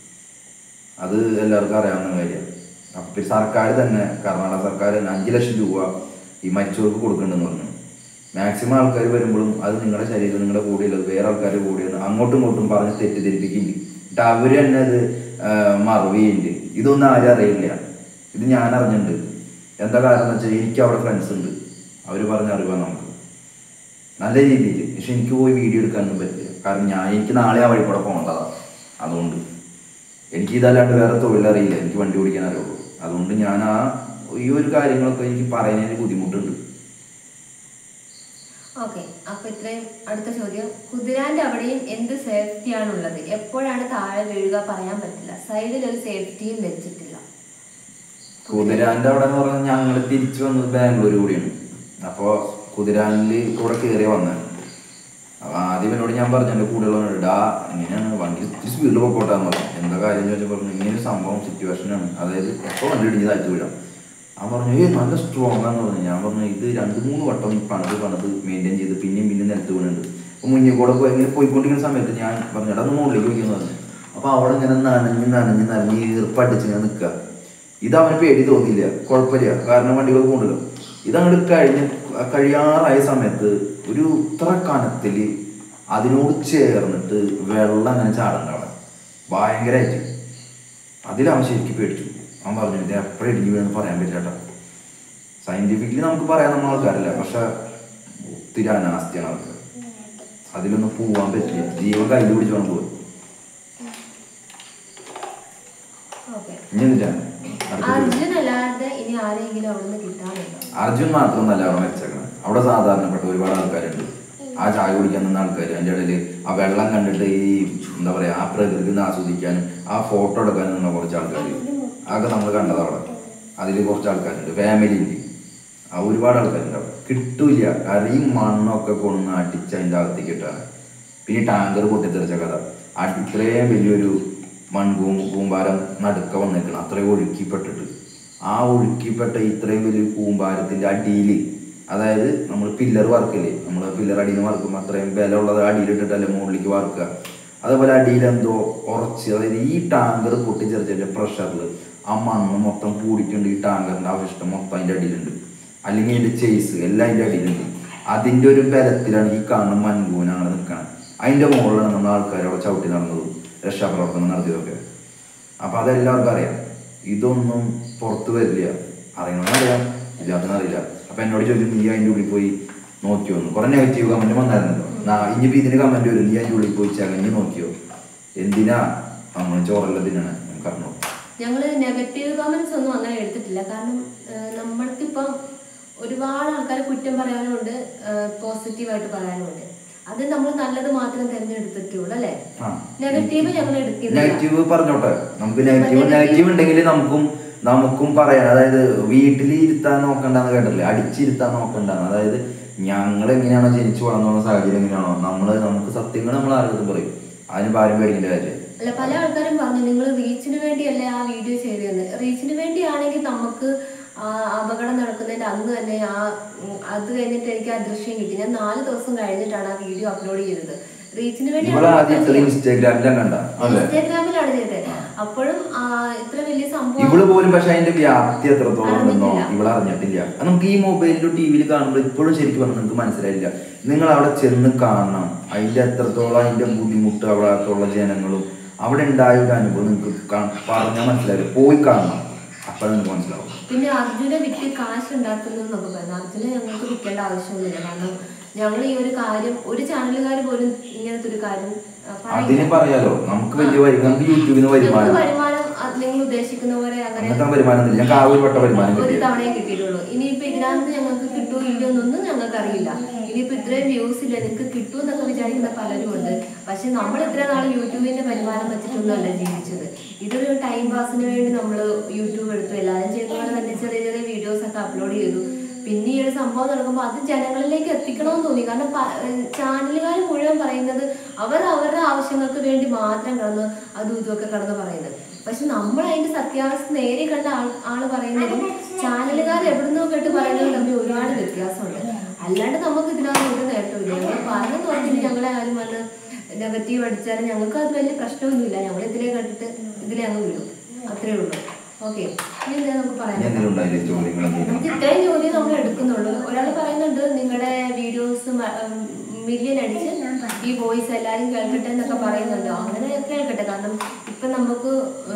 അത് എല്ലാവർക്കും അറിയാവുന്ന കാര്യമാണ് അപ്പൊ പിന്നെ സർക്കാർ തന്നെ കർണാടക സർക്കാർ തന്നെ അഞ്ച് ലക്ഷം രൂപ ഈ മരിച്ചവർക്ക് കൊടുക്കുന്നുണ്ടെന്ന് പറഞ്ഞു മാക്സിമം ആൾക്കാർ വരുമ്പോഴും അത് നിങ്ങളുടെ ശരീരം നിങ്ങളുടെ കൂടെയുള്ളത് വേറെ ആൾക്കാരുടെ കൂടെയാണ് അങ്ങോട്ടും ഇങ്ങോട്ടും പറഞ്ഞ് തെറ്റിദ്ധരിപ്പിക്കുന്നുണ്ട് എന്നിട്ട് അവര് തന്നെ അത് മറവ് ചെയ്യുന്നുണ്ട് ഇതൊന്നും ആരും അറിയില്ല ഇത് ഞാൻ അറിഞ്ഞിട്ടുണ്ട് എന്താ കാരണം എന്ന് വെച്ചാൽ എനിക്ക് അവിടെ ഫ്രണ്ട്സ് ഉണ്ട് അവർ പറഞ്ഞ അറിവാണ് നമുക്ക് നല്ല രീതിയിൽ പക്ഷെ എനിക്ക് പോയി വീഡിയോ എടുക്കാനൊന്നും പറ്റില്ല കാരണം ഞാൻ എനിക്ക് നാളെ ആ വഴി കൂടെ പോകേണ്ടതാണ് അതുകൊണ്ട് എനിക്ക് ഇതല്ലാണ്ട് വേറെ തൊഴിലറിയില്ല എനിക്ക് വണ്ടി ഓടിക്കാൻ അറിയുള്ളൂ അതുകൊണ്ട് ഞാൻ ആ ഈ ഒരു കാര്യങ്ങളൊക്കെ എനിക്ക് പറയുന്നതിന് ബുദ്ധിമുട്ടുണ്ട് ഓക്കെ അപ്പൊ ഇത്രയും അടുത്ത ചോദ്യം കുതിരാന്റെ അവിടെയും എന്ത് സേഫ്റ്റിയാണുള്ളത് എപ്പോഴാണ് താഴെ വീഴുക പറയാൻ പറ്റില്ല സൈഡിൽ ഒരു സേഫ്റ്റിയും വെച്ചിട്ടില്ല കുതിരാന്റെ അവിടെ എന്ന് പറഞ്ഞാൽ ഞങ്ങൾ തിരിച്ചു വന്നത് ബാംഗ്ലൂർ കൂടിയാണ് അപ്പോൾ കുതിരാനിൽ കൂടെ കയറി വന്നത് അപ്പൊ ആദ്യം എന്നോട് ഞാൻ പറഞ്ഞു എൻ്റെ കൂടെയുള്ളവനോട് ഡാ ഇങ്ങനെയാണ് വണ്ടി ഇത്തിരി സ്പീഡിൽ പൊക്കോട്ടാന്ന് പറഞ്ഞു എന്താ കാര്യം ചോദിച്ചാൽ പറഞ്ഞു ഇങ്ങനെ ഒരു സംഭവം സിറ്റുവേഷനാണ് അതായത് എപ്പോൾ വണ്ടി ഇടിഞ്ഞ് താഴ്ത്തി വിടാം അവൻ പറഞ്ഞു ഏയ് നല്ല സ്ട്രോങ് ആന്ന് പറഞ്ഞു ഞാൻ പറഞ്ഞു ഇത് രണ്ട് മൂന്ന് വട്ടം ഈ പണിത് പണിത് മെയിൻറ്റെയിൻ ചെയ്ത് പിന്നെയും പിന്നെയും നിലത്ത് വീണുണ്ട് അപ്പോൾ മുന്നിൽ കൂടെ പോയി ഇങ്ങനെ പോയിക്കൊണ്ടിരിക്കുന്ന സമയത്ത് ഞാൻ പറഞ്ഞു എടാ ഒന്ന് മുകളിലേക്ക് പോയിക്കുന്നു പറഞ്ഞു അപ്പോൾ അവിടെ ഇങ്ങനെ നനഞ്ഞ് നനഞ്ഞ് നനഞ്ഞ് ഈർപ്പടിച്ച് ഇങ്ങനെ നിൽക്കുക ഇത് അവന് പേടി തോന്നിയില്ല കുഴപ്പമില്ല കാരണം വണ്ടികൾ കൊണ്ടുവരും ഇതങ്ങോട്ട് കഴിഞ്ഞ് കഴിയാറായ സമയത്ത് ഒരു ഇത്ര കനത്തിൽ അതിനോട് ചേർന്നിട്ട് വെള്ളം അങ്ങനെ ചാടുന്നുണ്ട് അവിടെ ഭയങ്കരമായിട്ട് അതിൽ അവൻ ശരിക്കും പേടിച്ചു അവൻ പറഞ്ഞു ഇത് എപ്പോഴും ഇടിഞ്ഞു വീണെന്ന് പറയാൻ പറ്റില്ല കേട്ടോ സയന്റിഫിക്കലി നമുക്ക് പറയാൻ നമ്മൾ ആൾക്കാരല്ല പക്ഷെ ഒത്തിരി അനാസ്തിയാണ് ആൾക്കാർ അതിലൊന്നും പോവാൻ പറ്റില്ല ജീവൻ കയ്യിൽ പിടിച്ചോണ്ട് പോകും ഓക്കെ ഇനി എന്നിട്ടാ അടുത്ത ചോദ്യം. അർജുൻ അല്ലാതെ ഇനി ആരെങ്കിലും അവിടുന്ന് കിട്ടാനുണ്ടോ അർജുൻ മാത്രമൊന്നല്ല അവിടെ മരിച്ചേക്കണം അവിടെ സാധാരണപ്പെട്ട ഒരുപാട് ആൾക്കാരുണ്ട് ആ ചായ കുടിക്കാൻ നിന്ന ആൾക്കാർ അതിൻ്റെ ഇടയിൽ ആ വെള്ളം കണ്ടിട്ട് ഈ എന്താ പറയുക ആ പ്രകൃതി ഒന്ന് ആസ്വദിക്കാനും ആ ഫോട്ടോ എടുക്കാനും നിന്ന കുറച്ച് ആൾക്കാർ അതൊക്കെ നമ്മൾ കണ്ടത് അവിടെ അതിൽ കുറച്ച് ആൾക്കാരുണ്ട് ഫാമിലി ഉണ്ട് ആ ഒരുപാട് ആൾക്കാരുണ്ട് അവിടെ കിട്ടൂല കാരണം ഈ മണ്ണൊക്കെ കൊണ്ടുവന്ന് അടിച്ച് അതിൻ്റെ അകത്തേക്ക് ഇട്ടാണ് പിന്നെ ഈ ടാങ്കർ പൊട്ടിത്തെറിച്ച കഥ ആ ഇത്രയും വലിയൊരു മൺകൂ കൂമ്പാരം നടുക്ക വന്നേക്കണം അത്രയും ഒഴുക്കിപ്പെട്ടിട്ട് ആ ഒഴുക്കിപ്പെട്ട ഇത്രയും വലിയ കൂമ്പാരത്തിന്റെ അടിയിൽ അതായത് നമ്മൾ പില്ലർ വർക്കില്ലേ നമ്മൾ പില്ലർ അടിയിൽ നിന്ന് വർക്കുമ്പോൾ അത്രയും ബലമുള്ളത് അടിയിലിട്ടിട്ടല്ലേ മുകളിലേക്ക് വർക്കുക അതേപോലെ അടിയിൽ എന്തോ ഉറച്ച് അതായത് ഈ ടാങ്കർ പൊട്ടിച്ചെറിച്ചതിന്റെ പ്രഷറിൽ ആ മണ്ണ് മൊത്തം കൂടിയിട്ടുണ്ട് ഈ ടാങ്കറിന്റെ അവശിഷ്ടം മൊത്തം അതിന്റെ അടിയിലുണ്ട് അല്ലെങ്കിൽ അതിന്റെ ചേസ് എല്ലാം അതിന്റെ അടിയിലുണ്ട് അതിന്റെ ഒരു ബലത്തിലാണ് ഈ കാണുന്ന മൺകൂന അങ്ങനെ നിൽക്കണം അതിന്റെ മുകളിലാണ് നമ്മൾ ആൾക്കാർ അവിടെ ചവിട്ടി നടന്നതും രക്ഷാപ്രവർത്തനം നടത്തിയതൊക്കെ അപ്പൊ അതെല്ലാവർക്കും അറിയാം ഇതൊന്നും പുറത്തു വരില്ല അറിയണമെന്നറിയാം ഇല്ലാത്തറിയില്ല അപ്പൊ എന്നോട് ചോദിച്ചു നീ അതിന്റെ ഉള്ളിൽ പോയി നോക്കിയോ എന്ന് കുറെ നെഗറ്റീവ് കമന്റ് വന്നായിരുന്നല്ലോ നാ ഇനിയിപ്പോ ഇതിന് കമന്റ് വരും നീ അതിന്റെ ഉള്ളിൽ പോയി ചകഞ്ഞ് നോക്കിയോ എന്തിനാ നമ്മൾ ചോറല്ല തിന്നാണ് നമുക്ക് അറിഞ്ഞോ ഞങ്ങൾ നെഗറ്റീവ് കമന്റ്സ് ഒന്നും അങ്ങനെ എടുത്തിട്ടില്ല കാരണം ഏഹ്, നമ്മൾക്കിപ്പം ഒരുപാട് ആൾക്കാരെ കുറ്റം പറയാനുമുണ്ട് പോസിറ്റീവായിട്ട് പറയാനുമുണ്ട് അത് നമ്മൾ നല്ലത് മാത്രം തിരഞ്ഞെടുത്തിട്ടുള്ളൂ അല്ലേ ആ. നെഗറ്റീവ് ഞങ്ങൾ എടുക്കുന്നില്ല നെഗറ്റീവ് പറഞ്ഞോട്ടെ നമുക്ക് നെഗറ്റീവ് നെഗറ്റീവ് ഉണ്ടെങ്കിൽ നമുക്കും നമുക്കും പറയാൻ അതായത് വീട്ടിൽ ഇരുത്താൻ നോക്കണ്ടെന്ന് കേട്ടില്ലേ അടിച്ചിരുത്താൻ നോക്കണ്ടെന്ന് അതായത് ഞങ്ങൾ എങ്ങനെയാണോ ജനിച്ചു വളർന്ന സാഹചര്യം എങ്ങനെയാണോ നമ്മള് നമുക്ക് സത്യങ്ങൾ നമ്മൾ ആരോടും പറയും അതിന് ഭാരം പേടിക്കേണ്ട കാര്യം അല്ല പല ആൾക്കാരും പറഞ്ഞു നിങ്ങൾ റീച്ചിന് വേണ്ടിയല്ലേ ആ വീഡിയോ ചെയ്തതെന്ന് റീച്ചിന് വേണ്ടിയാണെങ്കിൽ നമുക്ക് ആ അപകടം നടക്കുന്നതിന്റെ അന്ന് തന്നെ ആ ഉം, അത് കഴിഞ്ഞിട്ട് എനിക്ക് ആ ദൃശ്യം കിട്ടി ഞാൻ നാല് ദിവസം കഴിഞ്ഞിട്ടാണ് ആ വീഡിയോ അപ്ലോഡ് ചെയ്തത് റീച്ചിന് ഇവിടെ ആദ്യം ഇത്ര വേണ്ടിയാണ് ഇൻസ്റ്റാഗ്രാമിലും കണ്ട അല്ലേ ഇൻസ്റ്റാഗ്രാമിലാണ് ചെയ്തത് അപ്പോഴും ആ, ഇത്ര വലിയ സംഭവം ഇവള് പോലും പക്ഷെ അതിന്റെ വ്യാപ്തി എത്രത്തോളം ഉണ്ടെന്നോ അറിഞ്ഞിട്ടില്ല. ഇവള് അറിഞ്ഞിട്ടില്ല അത് നമുക്ക് ഈ മൊബൈലിലും ടി വിയിൽ കാണുമ്പോൾ ഇപ്പോഴും ശരിക്കും പറഞ്ഞാൽ നിങ്ങൾക്ക് മനസ്സിലായില്ല നിങ്ങൾ അവിടെ ചെന്ന് കാണണം അതിന്റെ എത്രത്തോളം അതിന്റെ ബുദ്ധിമുട്ട് അവിടെ ഉള്ള ജനങ്ങളും അവിടെ ഉണ്ടായ ഒരു അനുഭവം നിങ്ങൾക്ക് പറഞ്ഞാൽ മനസ്സിലായില്ല പോയി കാണണം അപ്പൊ നിങ്ങൾക്ക് മനസ്സിലാവും പിന്നെ അർജുനെ വിറ്റ് കാശ് ഉണ്ടാക്കുന്നു എന്നൊക്കെ പറഞ്ഞു അർജുനെ ഞങ്ങൾക്ക് വിൽക്കേണ്ട ആവശ്യമൊന്നുമില്ല കാരണം ഞങ്ങൾ ഈ ഒരു കാര്യം ഒരു ചാനലുകാർ പോലും ഇങ്ങനത്തെ ഒരു കാര്യം ആ, പറയില്ല. അതിന് പറയാലോ നമുക്ക് വലിയ വരുമാനം നമുക്ക് യൂട്യൂബിൽ നിന്ന് ഞങ്ങൾക്ക് വരുമാനം വരുമാനം അത് നിങ്ങൾ ഉദ്ദേശിക്കുന്ന പോലെ അങ്ങനെ അങ്ങനത്തെ വരുമാനം ഇല്ല ഞങ്ങൾക്ക് ആ ഒരു വട്ട വരുമാനം ഒരു കിട്ടിയത് തവണയെ കിട്ടിയിട്ടുള്ളൂ ഇനിയിപ്പോ ഇതിനകത്ത് ഞങ്ങൾക്ക് കിട്ടുമോ ഇല്ലയോ എന്നൊന്നും ഞങ്ങൾക്ക് അറിയില്ല ഇനിയിപ്പോ ഇത്രയും വ്യൂസ് ഇല്ല നിങ്ങൾക്ക് കിട്ടും എന്നൊക്കെ വിചാരിക്കുന്ന പലരും ഉണ്ട് പക്ഷെ നമ്മൾ ഇത്ര നാൾ യൂട്യൂബിന്റെ വരുമാനം വെച്ചിട്ടൊന്നുമല്ല ജീവിച്ചത് ഇതൊരു ടൈം പാസിന് വേണ്ടി നമ്മൾ യൂട്യൂബ് എടുത്തു എല്ലാവരും ചെയ്യുന്ന പോലെ തന്നെ ചെറിയ ചെറിയ വീഡിയോസ് ഒക്കെ അപ്ലോഡ് ചെയ്തു പിന്നെ ഈ ഒരു സംഭവം നടക്കുമ്പോൾ അത് ജനങ്ങളിലേക്ക് എത്തിക്കണമെന്ന് തോന്നി കാരണം ചാനലുകാർ മുഴുവൻ പറയുന്നത് അവർ അവരുടെ ആവശ്യങ്ങൾക്ക് വേണ്ടി മാത്രം കടന്ന് അതും ഇതുമൊക്കെ കടന്ന് പറയുന്നത് പക്ഷെ നമ്മൾ അതിന്റെ സത്യാവസ്ഥ നേരെ കണ്ട ആൾ ആള് പറയുന്നതും ചാനലുകാർ എവിടുന്നോ കേട്ട് പറയുന്നതും തമ്മിൽ ഒരുപാട് വ്യത്യാസമുണ്ട് അല്ലാണ്ട് നമുക്ക് ഇതിനകത്ത് ഒരു നേട്ടമില്ല ഞങ്ങൾ പറഞ്ഞു തോന്നിയിട്ട് ഞങ്ങളെ ആരും വന്ന് നെഗറ്റീവ് അടിച്ചാലും ഞങ്ങൾക്ക് അത് വലിയ പ്രശ്നമൊന്നുമില്ല ഞങ്ങൾ ഇതിലെ കണ്ടിട്ട് ഇതിലെ അങ്ങ് വിടും അത്രേ ഉള്ളൂ ഓക്കെ ഇനി എന്താ നമുക്ക് പറയാൻ ഇനി എന്തെങ്കിലും ഉണ്ടായില്ലേ ചോദ്യങ്ങൾ എന്തെങ്കിലും നമുക്ക് ഇത്രയും ചോദ്യം നമ്മൾ എടുക്കുന്നുള്ളൂ ഒരാൾ പറയുന്നുണ്ട് നിങ്ങളുടെ വീഡിയോസ് മില്യൺ അടിച്ച് ഈ വോയിസ് എല്ലാവരും കേൾക്കട്ടെ എന്നൊക്കെ പറയുന്നുണ്ട് അങ്ങനെ കേൾക്കട്ടെ കാരണം ഇപ്പൊ നമുക്ക്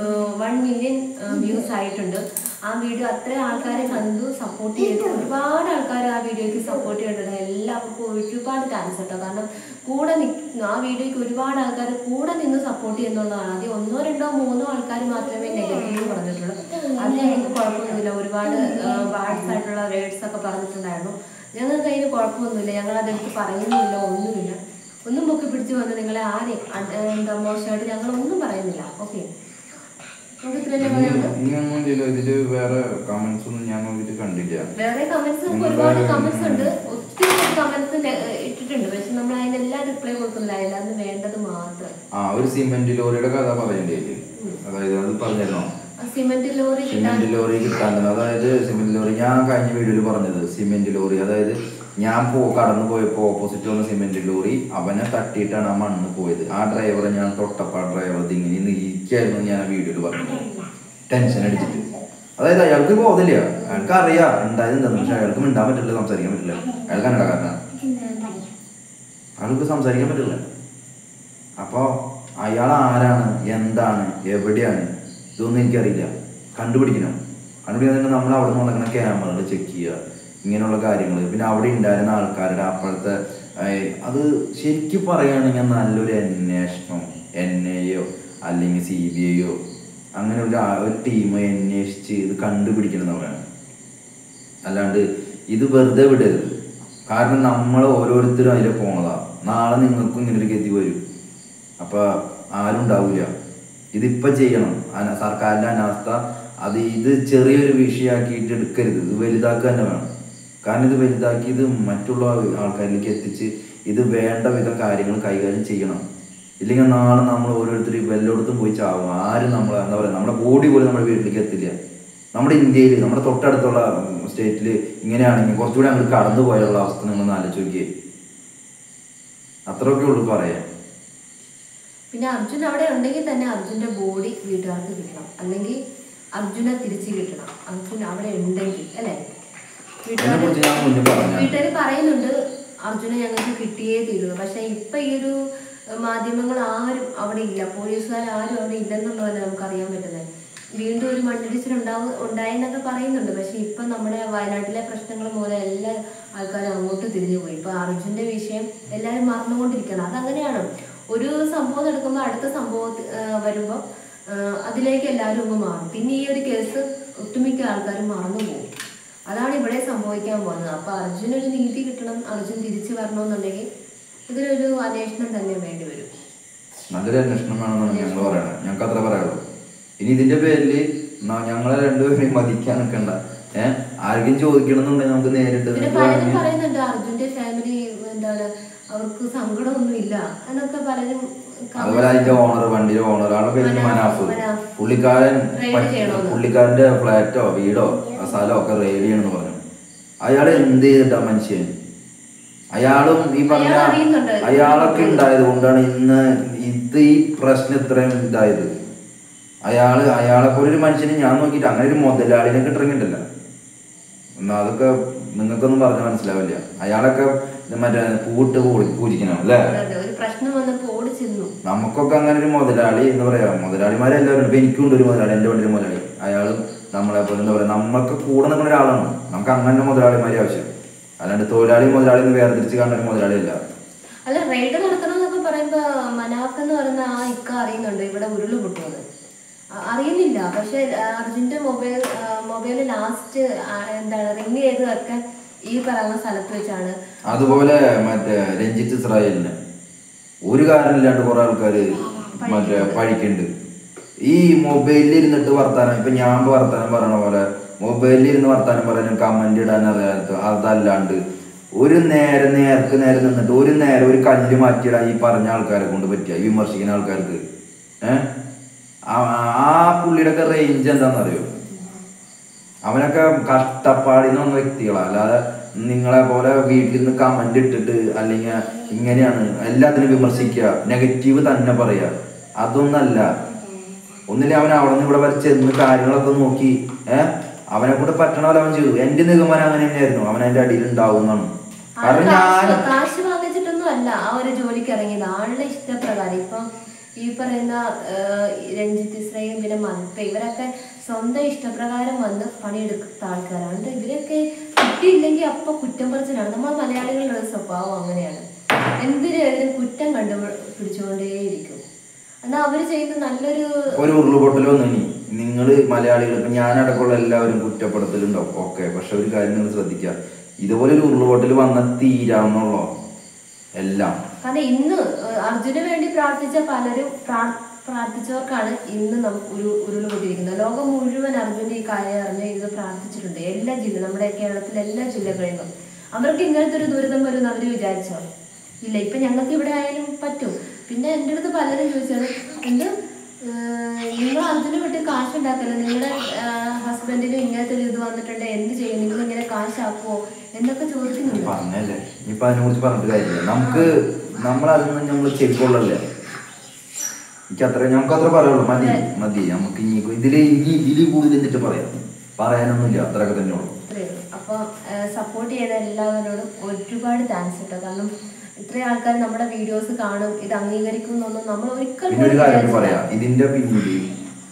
വൺ മില്യൺ വ്യൂസ് ആയിട്ടുണ്ട് ആ വീഡിയോ അത്ര ആൾക്കാരെ കണ്ടു സപ്പോർട്ട് ചെയ്തു ഒരുപാട് ആൾക്കാർ ആ വീഡിയോയ്ക്ക് സപ്പോർട്ട് ചെയ്തിട്ടുണ്ട് എല്ലാവർക്കും ഒരുപാട് താങ്ക്സ് കേട്ടോ കാരണം കൂടെ നിൽക്കുന്നു ആ വീഡിയോയ്ക്ക് ഒരുപാട് ആൾക്കാർ കൂടെ നിന്ന് സപ്പോർട്ട് ചെയ്യുന്നുള്ളതാണ് ആദ്യം ഒന്നോ രണ്ടോ മൂന്നോ ആൾക്കാർ മാത്രമേ നെഗറ്റീവ് പറഞ്ഞിട്ടുള്ളൂ അത് ഞങ്ങൾക്ക് കുഴപ്പമൊന്നുമില്ല ഒരുപാട് ബാഡ്സ് ആയിട്ടുള്ള വേർഡ്സ് ഒക്കെ പറഞ്ഞിട്ടുണ്ടായിരുന്നു ഞങ്ങൾക്ക് അതിന് കുഴപ്പമൊന്നുമില്ല ഞങ്ങൾ അതെടുത്ത് പറയുന്നില്ല ഒന്നുമില്ല ഒന്നും പൊക്കി പിടിച്ച് വന്ന് നിങ്ങളെ ആരെയും അത് എന്താ മോശമായിട്ട് ഞങ്ങൾ ഒന്നും പറയുന്നില്ല ഓക്കെ നമുക്ക് ഇത്രയല്ലേ പറയാനുള്ളൂ ഇനി ഒന്നും ചെയ്യില്ല ഇതില് വേറെ കമന്റ്സ് ഒന്നും ഞാൻ നോക്കിയിട്ട് കണ്ടില്ല വേറെ കമന്റ്സ് നമുക്ക് ഒരുപാട് കമന്റ്സ് ഉണ്ട് ഒത്തിരി കമന്റ്സ് ഇട്ടിട്ടുണ്ട് പക്ഷെ നമ്മൾ അതിനെല്ലാം റിപ്ലൈ കൊടുക്കുന്നില്ല അതിനകത്ത് വേണ്ടത് മാത്രം ആ ഒരു സിമെന്റ് ലോറിയുടെ കഥ പറയണ്ടേ അതായത് അത് പറഞ്ഞിരുന്നോ സിമെന്റ് ലോറി കിട്ടാൻ സിമെന്റ് ലോറി കിട്ടാണ്ടെന്ന് അതായത് സിമെന്റ് ലോറി ഞാൻ കഴിഞ്ഞ വീഡിയോയിൽ പറഞ്ഞത് സിമെന്റ് ലോറി അതായത് ഞാൻ പോ കടന്നു പോയപ്പോ ഓപ്പോസിറ്റ് വന്ന സിമെന്റ് ലോറി അവനെ തട്ടിയിട്ടാണ് ആ മണ്ണ് പോയത് ആ ഡ്രൈവറെ ഞാൻ തൊട്ടപ്പോ ആ ഡ്രൈവർ ഇങ്ങനെ നിൽക്കായിരുന്നു ഞാൻ ആ വീഡിയോയിൽ പറഞ്ഞത് ടെൻഷൻ അടിച്ചിട്ട് അതായത് അയാൾക്ക് ബോധമില്ല അയാൾക്ക് അറിയാം ഉണ്ടായത് എന്താന്ന് പക്ഷെ അയാൾക്ക് മിണ്ടാൻ പറ്റില്ല സംസാരിക്കാൻ പറ്റില്ല അയാൾ കന്നഡക്കാരനാണ് അയാൾക്ക് സംസാരിക്കാൻ പറ്റില്ല അപ്പോ അയാൾ ആരാണ് എന്താണ് എവിടെയാണ് ഇതൊന്നും എനിക്കറിയില്ല കണ്ടുപിടിക്കണം കണ്ടുപിടിക്കാൻ നമ്മൾ അവിടെ നിന്ന് നടക്കുന്ന ക്യാമറകൾ ചെക്ക് ചെയ്യുക ഇങ്ങനെയുള്ള കാര്യങ്ങൾ പിന്നെ അവിടെ ഉണ്ടായിരുന്ന ആൾക്കാരുടെ അപ്പോഴത്തെ ഏഹ്, അത് ശരിക്കും പറയുകയാണെങ്കിൽ നല്ലൊരു അന്വേഷണം എൻ ഐയോ അല്ലെങ്കിൽ സി ബി ഐയോ അങ്ങനെ ഒരു ആ- ഒരു ടീം അന്വേഷിച്ച് ഇത് കണ്ടുപിടിക്കണമെന്നാണ് അല്ലാണ്ട് ഇത് വെറുതെ വിടരുത് കാരണം നമ്മൾ ഓരോരുത്തരും അതിൽ പോണതാ നാളെ നിങ്ങൾക്കും ഇങ്ങനെ ഒരു ഗതി വരും അപ്പൊ ആരും ഉണ്ടാവില്ല ഇതിപ്പോ ചെയ്യണം അന- സർക്കാരിന്റെ അനാസ്ഥ അത് ഇത് ചെറിയൊരു വിഷയമാക്കിയിട്ട് എടുക്കരുത് ഇത് വലുതാക്കുക തന്നെ വേണം കാരണം ഇത് വലുതാക്കി ഇത് മറ്റുള്ള ആൾക്കാരിലേക്ക് എത്തിച്ച് ഇത് വേണ്ട വിധം കാര്യങ്ങൾ കൈകാര്യം ചെയ്യണം ഇല്ലെങ്കിൽ നാളെ നമ്മൾ ഓരോരുത്തർ എല്ലായിടത്തും പോയി ചാവും ആരും നമ്മൾ എന്താ പറയുക നമ്മുടെ ബോഡി പോലും നമ്മുടെ വീട്ടിലേക്ക് എത്തില്ല നമ്മുടെ ഇന്ത്യയിൽ നമ്മുടെ തൊട്ടടുത്തുള്ള സ്റ്റേറ്റിൽ ഇങ്ങനെയാണെങ്കിൽ കുറച്ചുകൂടി അങ്ങോട്ട് കടന്നു പോയുള്ള അവസ്ഥ നിങ്ങൾ ആലോചിച്ച് നോക്കിയേ അത്രയൊക്കെ ഉള്ളൂ പറയാൻ പിന്നെ അർജുൻ അവിടെ ഉണ്ടെങ്കിൽ തന്നെ അർജുന്റെ ബോഡി വീട്ടുകാർക്ക് കിട്ടണം അല്ലെങ്കിൽ അർജുനെ തിരിച്ചു കിട്ടണം അർജുൻ അവിടെ ഉണ്ടെങ്കിൽ അല്ലേ അതിനെക്കുറിച്ച് ഞാൻ മുന്നേ പറഞ്ഞു. വീട്ടുകാർ പറയുന്നുണ്ട് അർജുനെ ഞങ്ങൾക്ക് കിട്ടിയേ തീരുള്ളൂ പക്ഷെ ഇപ്പൊ ഈ ഒരു ഏഹ്, മാധ്യമങ്ങൾ ആരും അവിടെ ഇല്ല പോലീസുകാർ ആരും അവിടെ ഇല്ലെന്നുള്ളതല്ല നമുക്ക് അറിയാൻ പറ്റുന്നത് വീണ്ടും ഒരു മണ്ണിടിച്ചിൽ ഉണ്ടാവും ഉണ്ടായെന്നൊക്കെ പറയുന്നുണ്ട് പക്ഷെ ഇപ്പൊ നമ്മുടെ വയനാട്ടിലെ പ്രശ്നങ്ങൾ മൂലം എല്ലാ ആൾക്കാരും അങ്ങോട്ട് തിരിഞ്ഞു പോയി ഇപ്പൊ അർജുന്റെ വിഷയം എല്ലാവരും മറന്നുകൊണ്ടിരിക്കണം അതങ്ങനെയാണ് ഒരു സംഭവം നടക്കുമ്പോൾ അടുത്ത സംഭവം വരുമ്പോൾ അതിലേക്ക് എല്ലാവരും ഒന്ന് മാറും പിന്നെ ഈ ഒരു കേസ് ഒട്ടുമിക്ക ആൾക്കാരും മറന്നു പോകും അതാണ് ഇവിടെ സംഭവിക്കാൻ പോകുന്നത് അപ്പൊ അർജുനൊരു നീതി കിട്ടണം അർജുൻ തിരിച്ചു വരണമെന്നുണ്ടെങ്കിൽ ഇതിനൊരു അന്വേഷണം തന്നെ വേണ്ടി വരും നല്ലൊരു അന്വേഷണം വേണമെന്നാണ് ഞങ്ങൾ പറയണത് ഞങ്ങൾക്ക് അത്ര പറയുള്ളൂ ഇനി ഇതിന്റെ പേരിൽ ഞങ്ങളെ രണ്ടുപേരെയും മതിക്കാൻ നിൽക്കണ്ട ഏഹ് ആർക്കും ചോദിക്കണമെന്നുണ്ടെങ്കിൽ നമുക്ക് നേരിട്ട് പിന്നെ നിങ്ങൾക്ക് പലരും വേണമെങ്കിൽ പറയുന്നുണ്ട് അർജുന്റെ ഫാമിലി എന്താണ് അവർക്ക് സങ്കടമൊന്നും ഇല്ല എന്നൊക്കെ പലരും അതുപോലെ അതിന്റെ ഓണർ വണ്ടിയുടെ ഓണർ ആളുടെ പേര് മനാഫ്, മനാഫ് മനാഫ്. പുള്ളിക്കാരൻ Raid പറ്റ- ചെയ്യണമെന്ന്. പുള്ളിക്കാരന്റെ ഫ്ലാറ്റോ വീടോ സ്ഥലമോ ഒക്കെ റെയ്ഡ് ചെയ്യണമെന്ന് പറഞ്ഞു അയാൾ എന്ത് ചെയ്തിട്ടാ മനുഷ്യൻ അയാളും ഈ പറഞ്ഞ അയാൾ അറിയുന്നുണ്ട്. അയാളൊക്കെ ഉണ്ടായത് കൊണ്ടാണ് ഇന്ന് ഇത് ഈ പ്രശ്നം ഇത്രയും ഇതായത് അയാള് അയാളെ പോലെ ഒരു മനുഷ്യനെ ഞാൻ നോക്കിയിട്ട് അങ്ങനെ ഒരു മുതലാളിനെ കിട്ടുന്നുണ്ടല്ല എന്നാ അതൊക്കെ നിങ്ങൾക്കൊന്നും പറഞ്ഞാൽ മനസ്സിലാവില്ല അയാളൊക്കെ ഇത് മറ്റേ പൂട്ട് പൂജി- പൂജിക്കണം അല്ലേ അതെ, ഒരു പ്രശ്നം വന്നപ്പോ ഓടിച്ചിരുന്നു നമുക്കൊക്കെ അങ്ങനെ ഒരു മുതലാളി എന്ന് പറയാ മുതലാളിമാരെല്ലാവരും ഉണ്ട്. ഇപ്പൊ എനിക്കുണ്ട് ഒരു മുതലാളി എന്റെ വണ്ടി ഒരു മുതലാളി അയാളും നമ്മളെ പോലെ എന്താ പറയാ നമ്മൾക്ക് കൂടെ നിൽക്കുന്ന ഒരാളാണ് നമുക്ക് അങ്ങനെ മുതലാളിമാരെ ആവശ്യം അല്ലാണ്ട് തൊഴിലാളി മുതലാളി എന്ന് വേർതിരിച്ച് കാണുന്ന ഒരു മുതലാളിയല്ല അല്ല റെയ്ഡ് നടത്തണം എന്നൊക്കെ പറയുമ്പോ മനാഫ് എന്ന് പറയുന്ന ആ ഇക്ക അറിയുന്നുണ്ട് ഇവിടെ ഉരുള് പൊട്ടുന്നത് അ- അറിയുന്നില്ല പക്ഷെ അർജുന്റെ മൊബൈൽ മൊബൈൽ ലാസ്റ്റ് എന്താണ് റിങ് ചെയ്തതൊക്കെ ഈ പറയുന്ന സ്ഥലത്ത് വെച്ചാണ് അതുപോലെ മറ്റേ രഞ്ജിത്ത് ഇസ്രായേലിന് ഒരു കാരണമില്ലാണ്ട് കുറെ ആൾക്കാര് മറ്റേ പഴിക്കുന്നുണ്ട് ഈ മൊബൈലിൽ ഇരുന്നിട്ട് വർത്താനം ഇപ്പൊ ഞാൻ ഇപ്പൊ വർത്താനം പറയണ പോലെ മൊബൈലിൽ ഇരുന്ന് വർത്താനം പറയാനും കമന്റ് ഇടാൻ അറിയാത്ത അതല്ലാണ്ട് ഒരു നേരെ നേർക്ക് നേരെ നിന്നിട്ട് ഒരു നേരെ ഒരു കല്ല് മാറ്റിയിടാൻ ഈ പറഞ്ഞ ആൾക്കാരെ കൊണ്ട് പറ്റിയ ഈ വിമർശിക്കുന്ന ആൾക്കാർക്ക് ഏഹ് ആ പുള്ളിയുടെ ഒക്കെ റേഞ്ച് എന്താണെന്നറിയോ അവനൊക്കെ കഷ്ടപ്പാടിന് വന്ന വ്യക്തികളാ അല്ലാതെ നിങ്ങളെ പോലെ വീട്ടിൽ നിന്ന് കമന്റ് ഇട്ടിട്ട് അല്ലെങ്കിൽ ഇങ്ങനെയാണ് എല്ലാത്തിനും വിമർശിക്കുക നെഗറ്റീവ് തന്നെ പറയുക അതൊന്നല്ല ഒന്നില്ല അവൻ അവിടെ നിന്ന് ഇവിടെ വരെ ചെന്ന് കാര്യങ്ങളൊക്കെ നോക്കി ഏഹ് അവനെ കൊണ്ട് പറ്റണ പോലെ അവൻ ചെയ്തു എന്റെ നിഗമനം അങ്ങനെ തന്നെയായിരുന്നു അവൻ അതിന്റെ അടിയിൽ ഉണ്ടാവും എന്നാണ് ആള് കാരണം ഞാൻ കാശ് കാശ് വാങ്ങിച്ചിട്ടൊന്നും അല്ല ആ ഒരു ജോലിക്ക് ഇറങ്ങിയത് ആളുടെ ഇഷ്ടപ്രകാരം ഇപ്പം ഈ പറയുന്ന ഏഹ്, രഞ്ജിത്ത് ഇസ്രയേൽ പിന്നെ മൽപ്പ ഇവരൊക്കെ സ്വന്തം ഇഷ്ടപ്രകാരം വന്ന് പണിയെടുത്ത ആൾക്കാരാണ് എന്നിട്ട് ഇവരൊക്കെ കിട്ടിയില്ലെങ്കിൽ അപ്പൊ കുറ്റം പറച്ചിലാണ് നമ്മൾ മലയാളികളുടെ ഒരു സ്വഭാവം അങ്ങനെയാണ് എന്തിനും കുറ്റം കണ്ടു പിടിച്ചുകൊണ്ടേയിരിക്കും എന്നാൽ അവര് ചെയ്യുന്ന നല്ലൊരു ഒരു ഉരുളുപൊട്ടൽ വന്നു ഇനി നിങ്ങൾ മലയാളികൾ ഇപ്പൊ ഞാനടക്കമുള്ള എല്ലാവരും കുറ്റപ്പെടുത്തലുണ്ടാവും ഓക്കെ പക്ഷെ ഒരു കാര്യം നിങ്ങൾ ശ്രദ്ധിക്കുക ഇതുപോലെ ഒരു ഉരുളുപൊട്ടൽ വന്ന തീരാന്നുള്ളോ എല്ലാം കാരണം ഇന്ന് ഏഹ്, അർജുന് വേണ്ടി പ്രാർത്ഥിച്ച പലരും പ്രാ- പ്രാർത്ഥിച്ചവർക്കാണ് ഇന്ന് നമുക്ക് ഒരു ഉരുള് പൊട്ടിയിരിക്കുന്നത് ലോകം മുഴുവൻ അർജുന്റെ ഈ കാര്യം അറിഞ്ഞ് ഇത് പ്രാർത്ഥിച്ചിട്ടുണ്ട് എല്ലാ ജില്ല നമ്മുടെ കേരളത്തിലെ എല്ലാ ജില്ലകളിലും അവർക്ക് ഇങ്ങനത്തെ ഒരു ദുരിതം വരുമെന്ന് അവർ വിചാരിച്ചോ ഇല്ല ഇപ്പൊ ഞങ്ങൾക്ക് ഇവിടെ ആയാലും പറ്റും പിന്നെ എൻ്റെ അടുത്ത് പലരും ചോദിച്ചത് എന്ത് ഏഹ്, നിങ്ങൾ അർജുന് വിട്ട് കാശ് ഉണ്ടാക്കല്ലോ നിങ്ങളുടെ ഹസ്ബൻഡിന് ഇങ്ങനത്തെ ഒരു ഇത് വന്നിട്ടുണ്ട് എന്ത് ചെയ്യും നിങ്ങൾ ഇങ്ങനെ കാശാക്കുവോ എന്നൊക്കെ നീ ചോദിക്കുന്നുണ്ട് പറഞ്ഞല്ലേ ഇനിയിപ്പൊ അതിനെ കുറിച്ച് പറഞ്ഞിട്ട് കാര്യമില്ല നമുക്ക് നമ്മൾ അതൊന്നും നമ്മൾ ചെവിക്കൊള്ളല്ലേ എനിക്ക് അത്ര നമുക്ക് അത്ര പറയുള്ളൂ മതി മതി നമുക്ക് ഇനി ഇതില് ഇനി ഇതില് കൂടുതൽ എന്നിട്ട് പറയാം പറയാനൊന്നുമില്ല അത്രയൊക്കെ തന്നെ ഉള്ളൂ അത്രേ ഉള്ളൂ. അപ്പൊ സപ്പോർട്ട് ചെയ്ത എല്ലാവരോടും ഒരുപാട് താങ്ക്സ് കേട്ടോ കാരണം ഇത്രയും ആൾക്കാർ നമ്മുടെ വീഡിയോസ് കാണും ഇത് അംഗീകരിക്കും എന്നൊന്നും നമ്മൾ ഒരിക്കലും പിന്നെ ഒരു പോലും കാര്യം വിചാരിച്ചില്ല. പറയാം ഇതിന്റെ പിന്നില്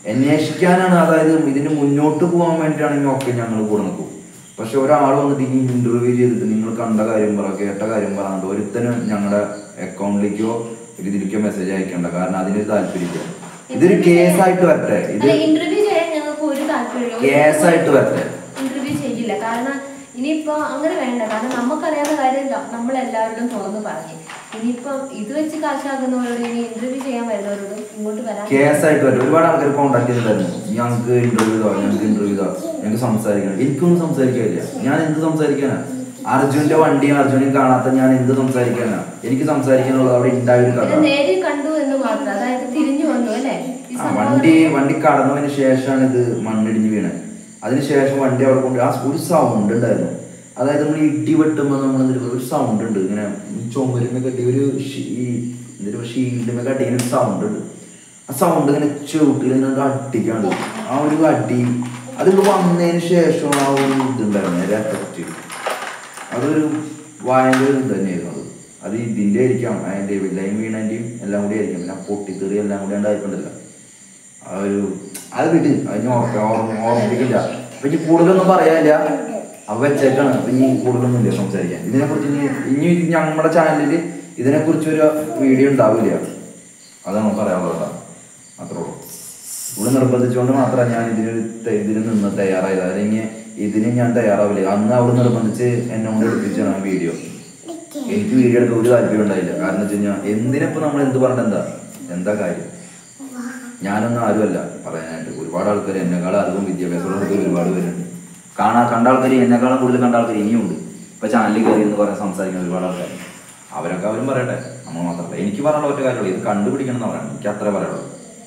അന്വേഷിക്കാനാണ് അതായത് ഇതിന് മുന്നോട്ട് പോകാൻ വേണ്ടിയിട്ടാണെങ്കിൽ ഒക്കെ ഞങ്ങൾ കൂടെ നിൽക്കും പക്ഷെ ഒരാൾ വന്നിട്ട് ഇനി ഇന്റർവ്യൂ ചെയ്തിട്ട് നിങ്ങൾ കണ്ട കാര്യം പറ കേട്ട കാര്യം പറയാണ്ട് ഒരുത്തനും ഞങ്ങളുടെ അക്കൗണ്ടിലേക്കോ ഇതിലേക്കോ മെസ്സേജ് അയക്കണ്ട കാരണം അതിനൊരു താല്പര്യമില്ല ഇതൊരു കേസായിട്ട് വരട്ടെ ഇത് അല്ല ഇന്റർവ്യൂ ചെയ്യാൻ ഞങ്ങൾക്ക് ഒരു താല്പര്യമില്ല കേസായിട്ട് വരട്ടെ ഇന്റർവ്യൂ ചെയ്യില്ല കാരണം ഇനിയിപ്പോ അങ്ങനെ വേണ്ട കാരണം നമുക്കറിയാവുന്ന കാര്യം നമ്മൾ എല്ലാവരോടും തുറന്നു പറഞ്ഞു ഇനിയിപ്പം ഇത് വെച്ച് കാശാക്കുന്നവരോട് ഇനി ഇന്റർവ്യൂ ചെയ്യാൻ വരുന്നവരോടും ഇങ്ങോട്ട് വരാൻ കേസായിട്ട് വരും ഒരുപാട് ആൾക്കാർ കോണ്ടാക്ട് ചെയ്തിട്ടായിരുന്നു ഞങ്ങൾക്ക് ഇന്റർവ്യൂ ഇതോ ഞങ്ങൾക്ക് ഇന്റർവ്യൂ ഇതോ ഞങ്ങൾക്ക് സംസാരിക്കണം എനിക്കൊന്നും സംസാരിക്കാനില്ല ഞാൻ എന്ത് സംസാരിക്കാനാ അർജുന്റെ വണ്ടിയും അർജുനും കാണാത്ത ഞാൻ എന്ത് സംസാരിക്കാനാ എനിക്ക് സംസാരിക്കാനുള്ളത് അവിടെ ഉണ്ടായ ഒരു കഥ ഇത് നേരിൽ കണ്ടു എന്ന് മാത്രം അതായത് തിരിഞ്ഞു വന്നു അല്ലേ ഈ ആ സംഭവം വണ്ടി വണ്ടി കടന്നതിന് ശേഷമാണ് ഇത് മണ്ണിടിഞ്ഞ് വീണത് അതിനുശേഷം വണ്ടി അവിടെ കൊണ്ട് ആ ഒരു സൗണ്ട് ഉണ്ടായിരുന്നു അതായത് നമ്മൾ ഇടി വെട്ടുമ്പോൾ നമ്മൾ ഒരു സൗണ്ട് ഉണ്ട് ഇങ്ങനെ ചുമരുമ കെട്ടി ഒരു ഷീ- ഈ എന്തൊരു ഷീൽഡിമ കെട്ടി ഇങ്ങനെ ഒരു സൗണ്ട് ഉണ്ട് ആ സൗണ്ട് ഇങ്ങനെ ചവിട്ടിൽ ഇങ്ങനെ അടിക്കാണ്ട് ആ ഒരു അടി അത് ഇവിടെ വന്നതിന് ശേഷം ആ ഒരു ഇതുണ്ടായിരുന്നു ഒരു എഫക്റ്റ് അതൊരു ഭയങ്കര ഇത് തന്നെയായിരുന്നു അത് അത് ഇതിൻ്റെ ആയിരിക്കാം അതിൻ്റെ ലൈൻ വീണതിൻ്റെയും എല്ലാം കൂടി ആയിരിക്കാം പിന്നെ ആ പൊട്ടിത്തെറി എല്ലാം കൂടി ഉണ്ടായിട്ടുണ്ടല്ലോ ആ ഒരു അത് വിട് അതിന് ഓർക്ക ഓർമ്മ ഓർമ്മിപ്പിക്കില്ല അപ്പൊ ഇനി കൂടുതലൊന്നും പറയാനില്ല അവ വെച്ചേക്കാണ് അപ്പൊ ഇനി കൂടുതലൊന്നും ഇല്ല സംസാരിക്കാൻ ഇതിനെക്കുറിച്ച് ഇനി ഇനി ഇത് നമ്മുടെ ചാനലിൽ ഇതിനെക്കുറിച്ച് ഒരു വീഡിയോ ഉണ്ടാവില്ല അതാണ് പറയാനുള്ളത് കേട്ടോ അത്രേ ഉള്ളൂ ഇവിടെ നിർബന്ധിച്ചുകൊണ്ട് മാത്രമാണ് ഞാൻ ഇതിന് ത- ഇതിന് നിന്ന് തയ്യാറായത് അല്ലെങ്കിൽ ഇതിന് ഞാൻ തയ്യാറാവില്ല അന്ന് അവിടെ നിർബന്ധിച്ച് എന്നെ കൊണ്ട് എടുപ്പിച്ചാണ് ആ വീഡിയോ എനിക്ക് വീഡിയോ എടുക്കാൻ ഒരു താല്പര്യം ഉണ്ടായില്ല കാരണം വെച്ച് കഴിഞ്ഞാൽ എന്തിനിപ്പോ നമ്മൾ എന്ത് പറഞ്ഞ എന്താ എന്താ കാര്യം ഞാനൊന്നും ആരുമല്ല പറയാനായിട്ട് ഒരുപാട് ആൾക്കാർ എന്നെക്കാളും അറിവും വിദ്യാഭ്യാസമുള്ള ആൾക്കാർ ഒരുപാട് പേരുണ്ട് കാണാ കണ്ട ആൾക്കാർ എന്നെക്കാളും കൂടുതൽ കണ്ട ആൾക്കാർ ഇനിയുണ്ട് ഇപ്പൊ ചാനലിൽ കയറി എന്ന് പറയാൻ സംസാരിക്കുന്ന ഒരുപാട് ആൾക്കാർ അവരൊക്കെ അവരും പറയട്ടെ നമ്മൾ മാത്രമല്ല എനിക്ക് പറയാനുള്ള ഒറ്റ കാര്യമുള്ളൂ ഇത് കണ്ടുപിടിക്കണം എന്ന് പറയണം എനിക്ക് അത്രേ പറയുള്ളൂ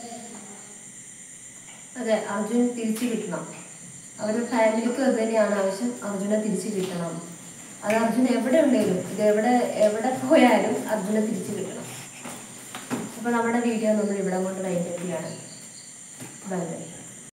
അതെ അർജുൻ തിരിച്ചു കിട്ടണം അവരുടെ ഫാമിലിക്കും അത് തന്നെയാണ് ആവശ്യം അർജുനെ തിരിച്ചു കിട്ടണം അത് അർജുൻ എവിടെ ഉണ്ടെങ്കിലും ഇത് എവിടെ എവിടെ പോയാലും അർജുനെ തിരിച്ചു കിട്ടണം അപ്പൊ നമ്മുടെ വീഡിയോ നമ്മൾ ഇവിടെ കൊണ്ട് വൈകിട്ടാണ് ബൈ ബൈ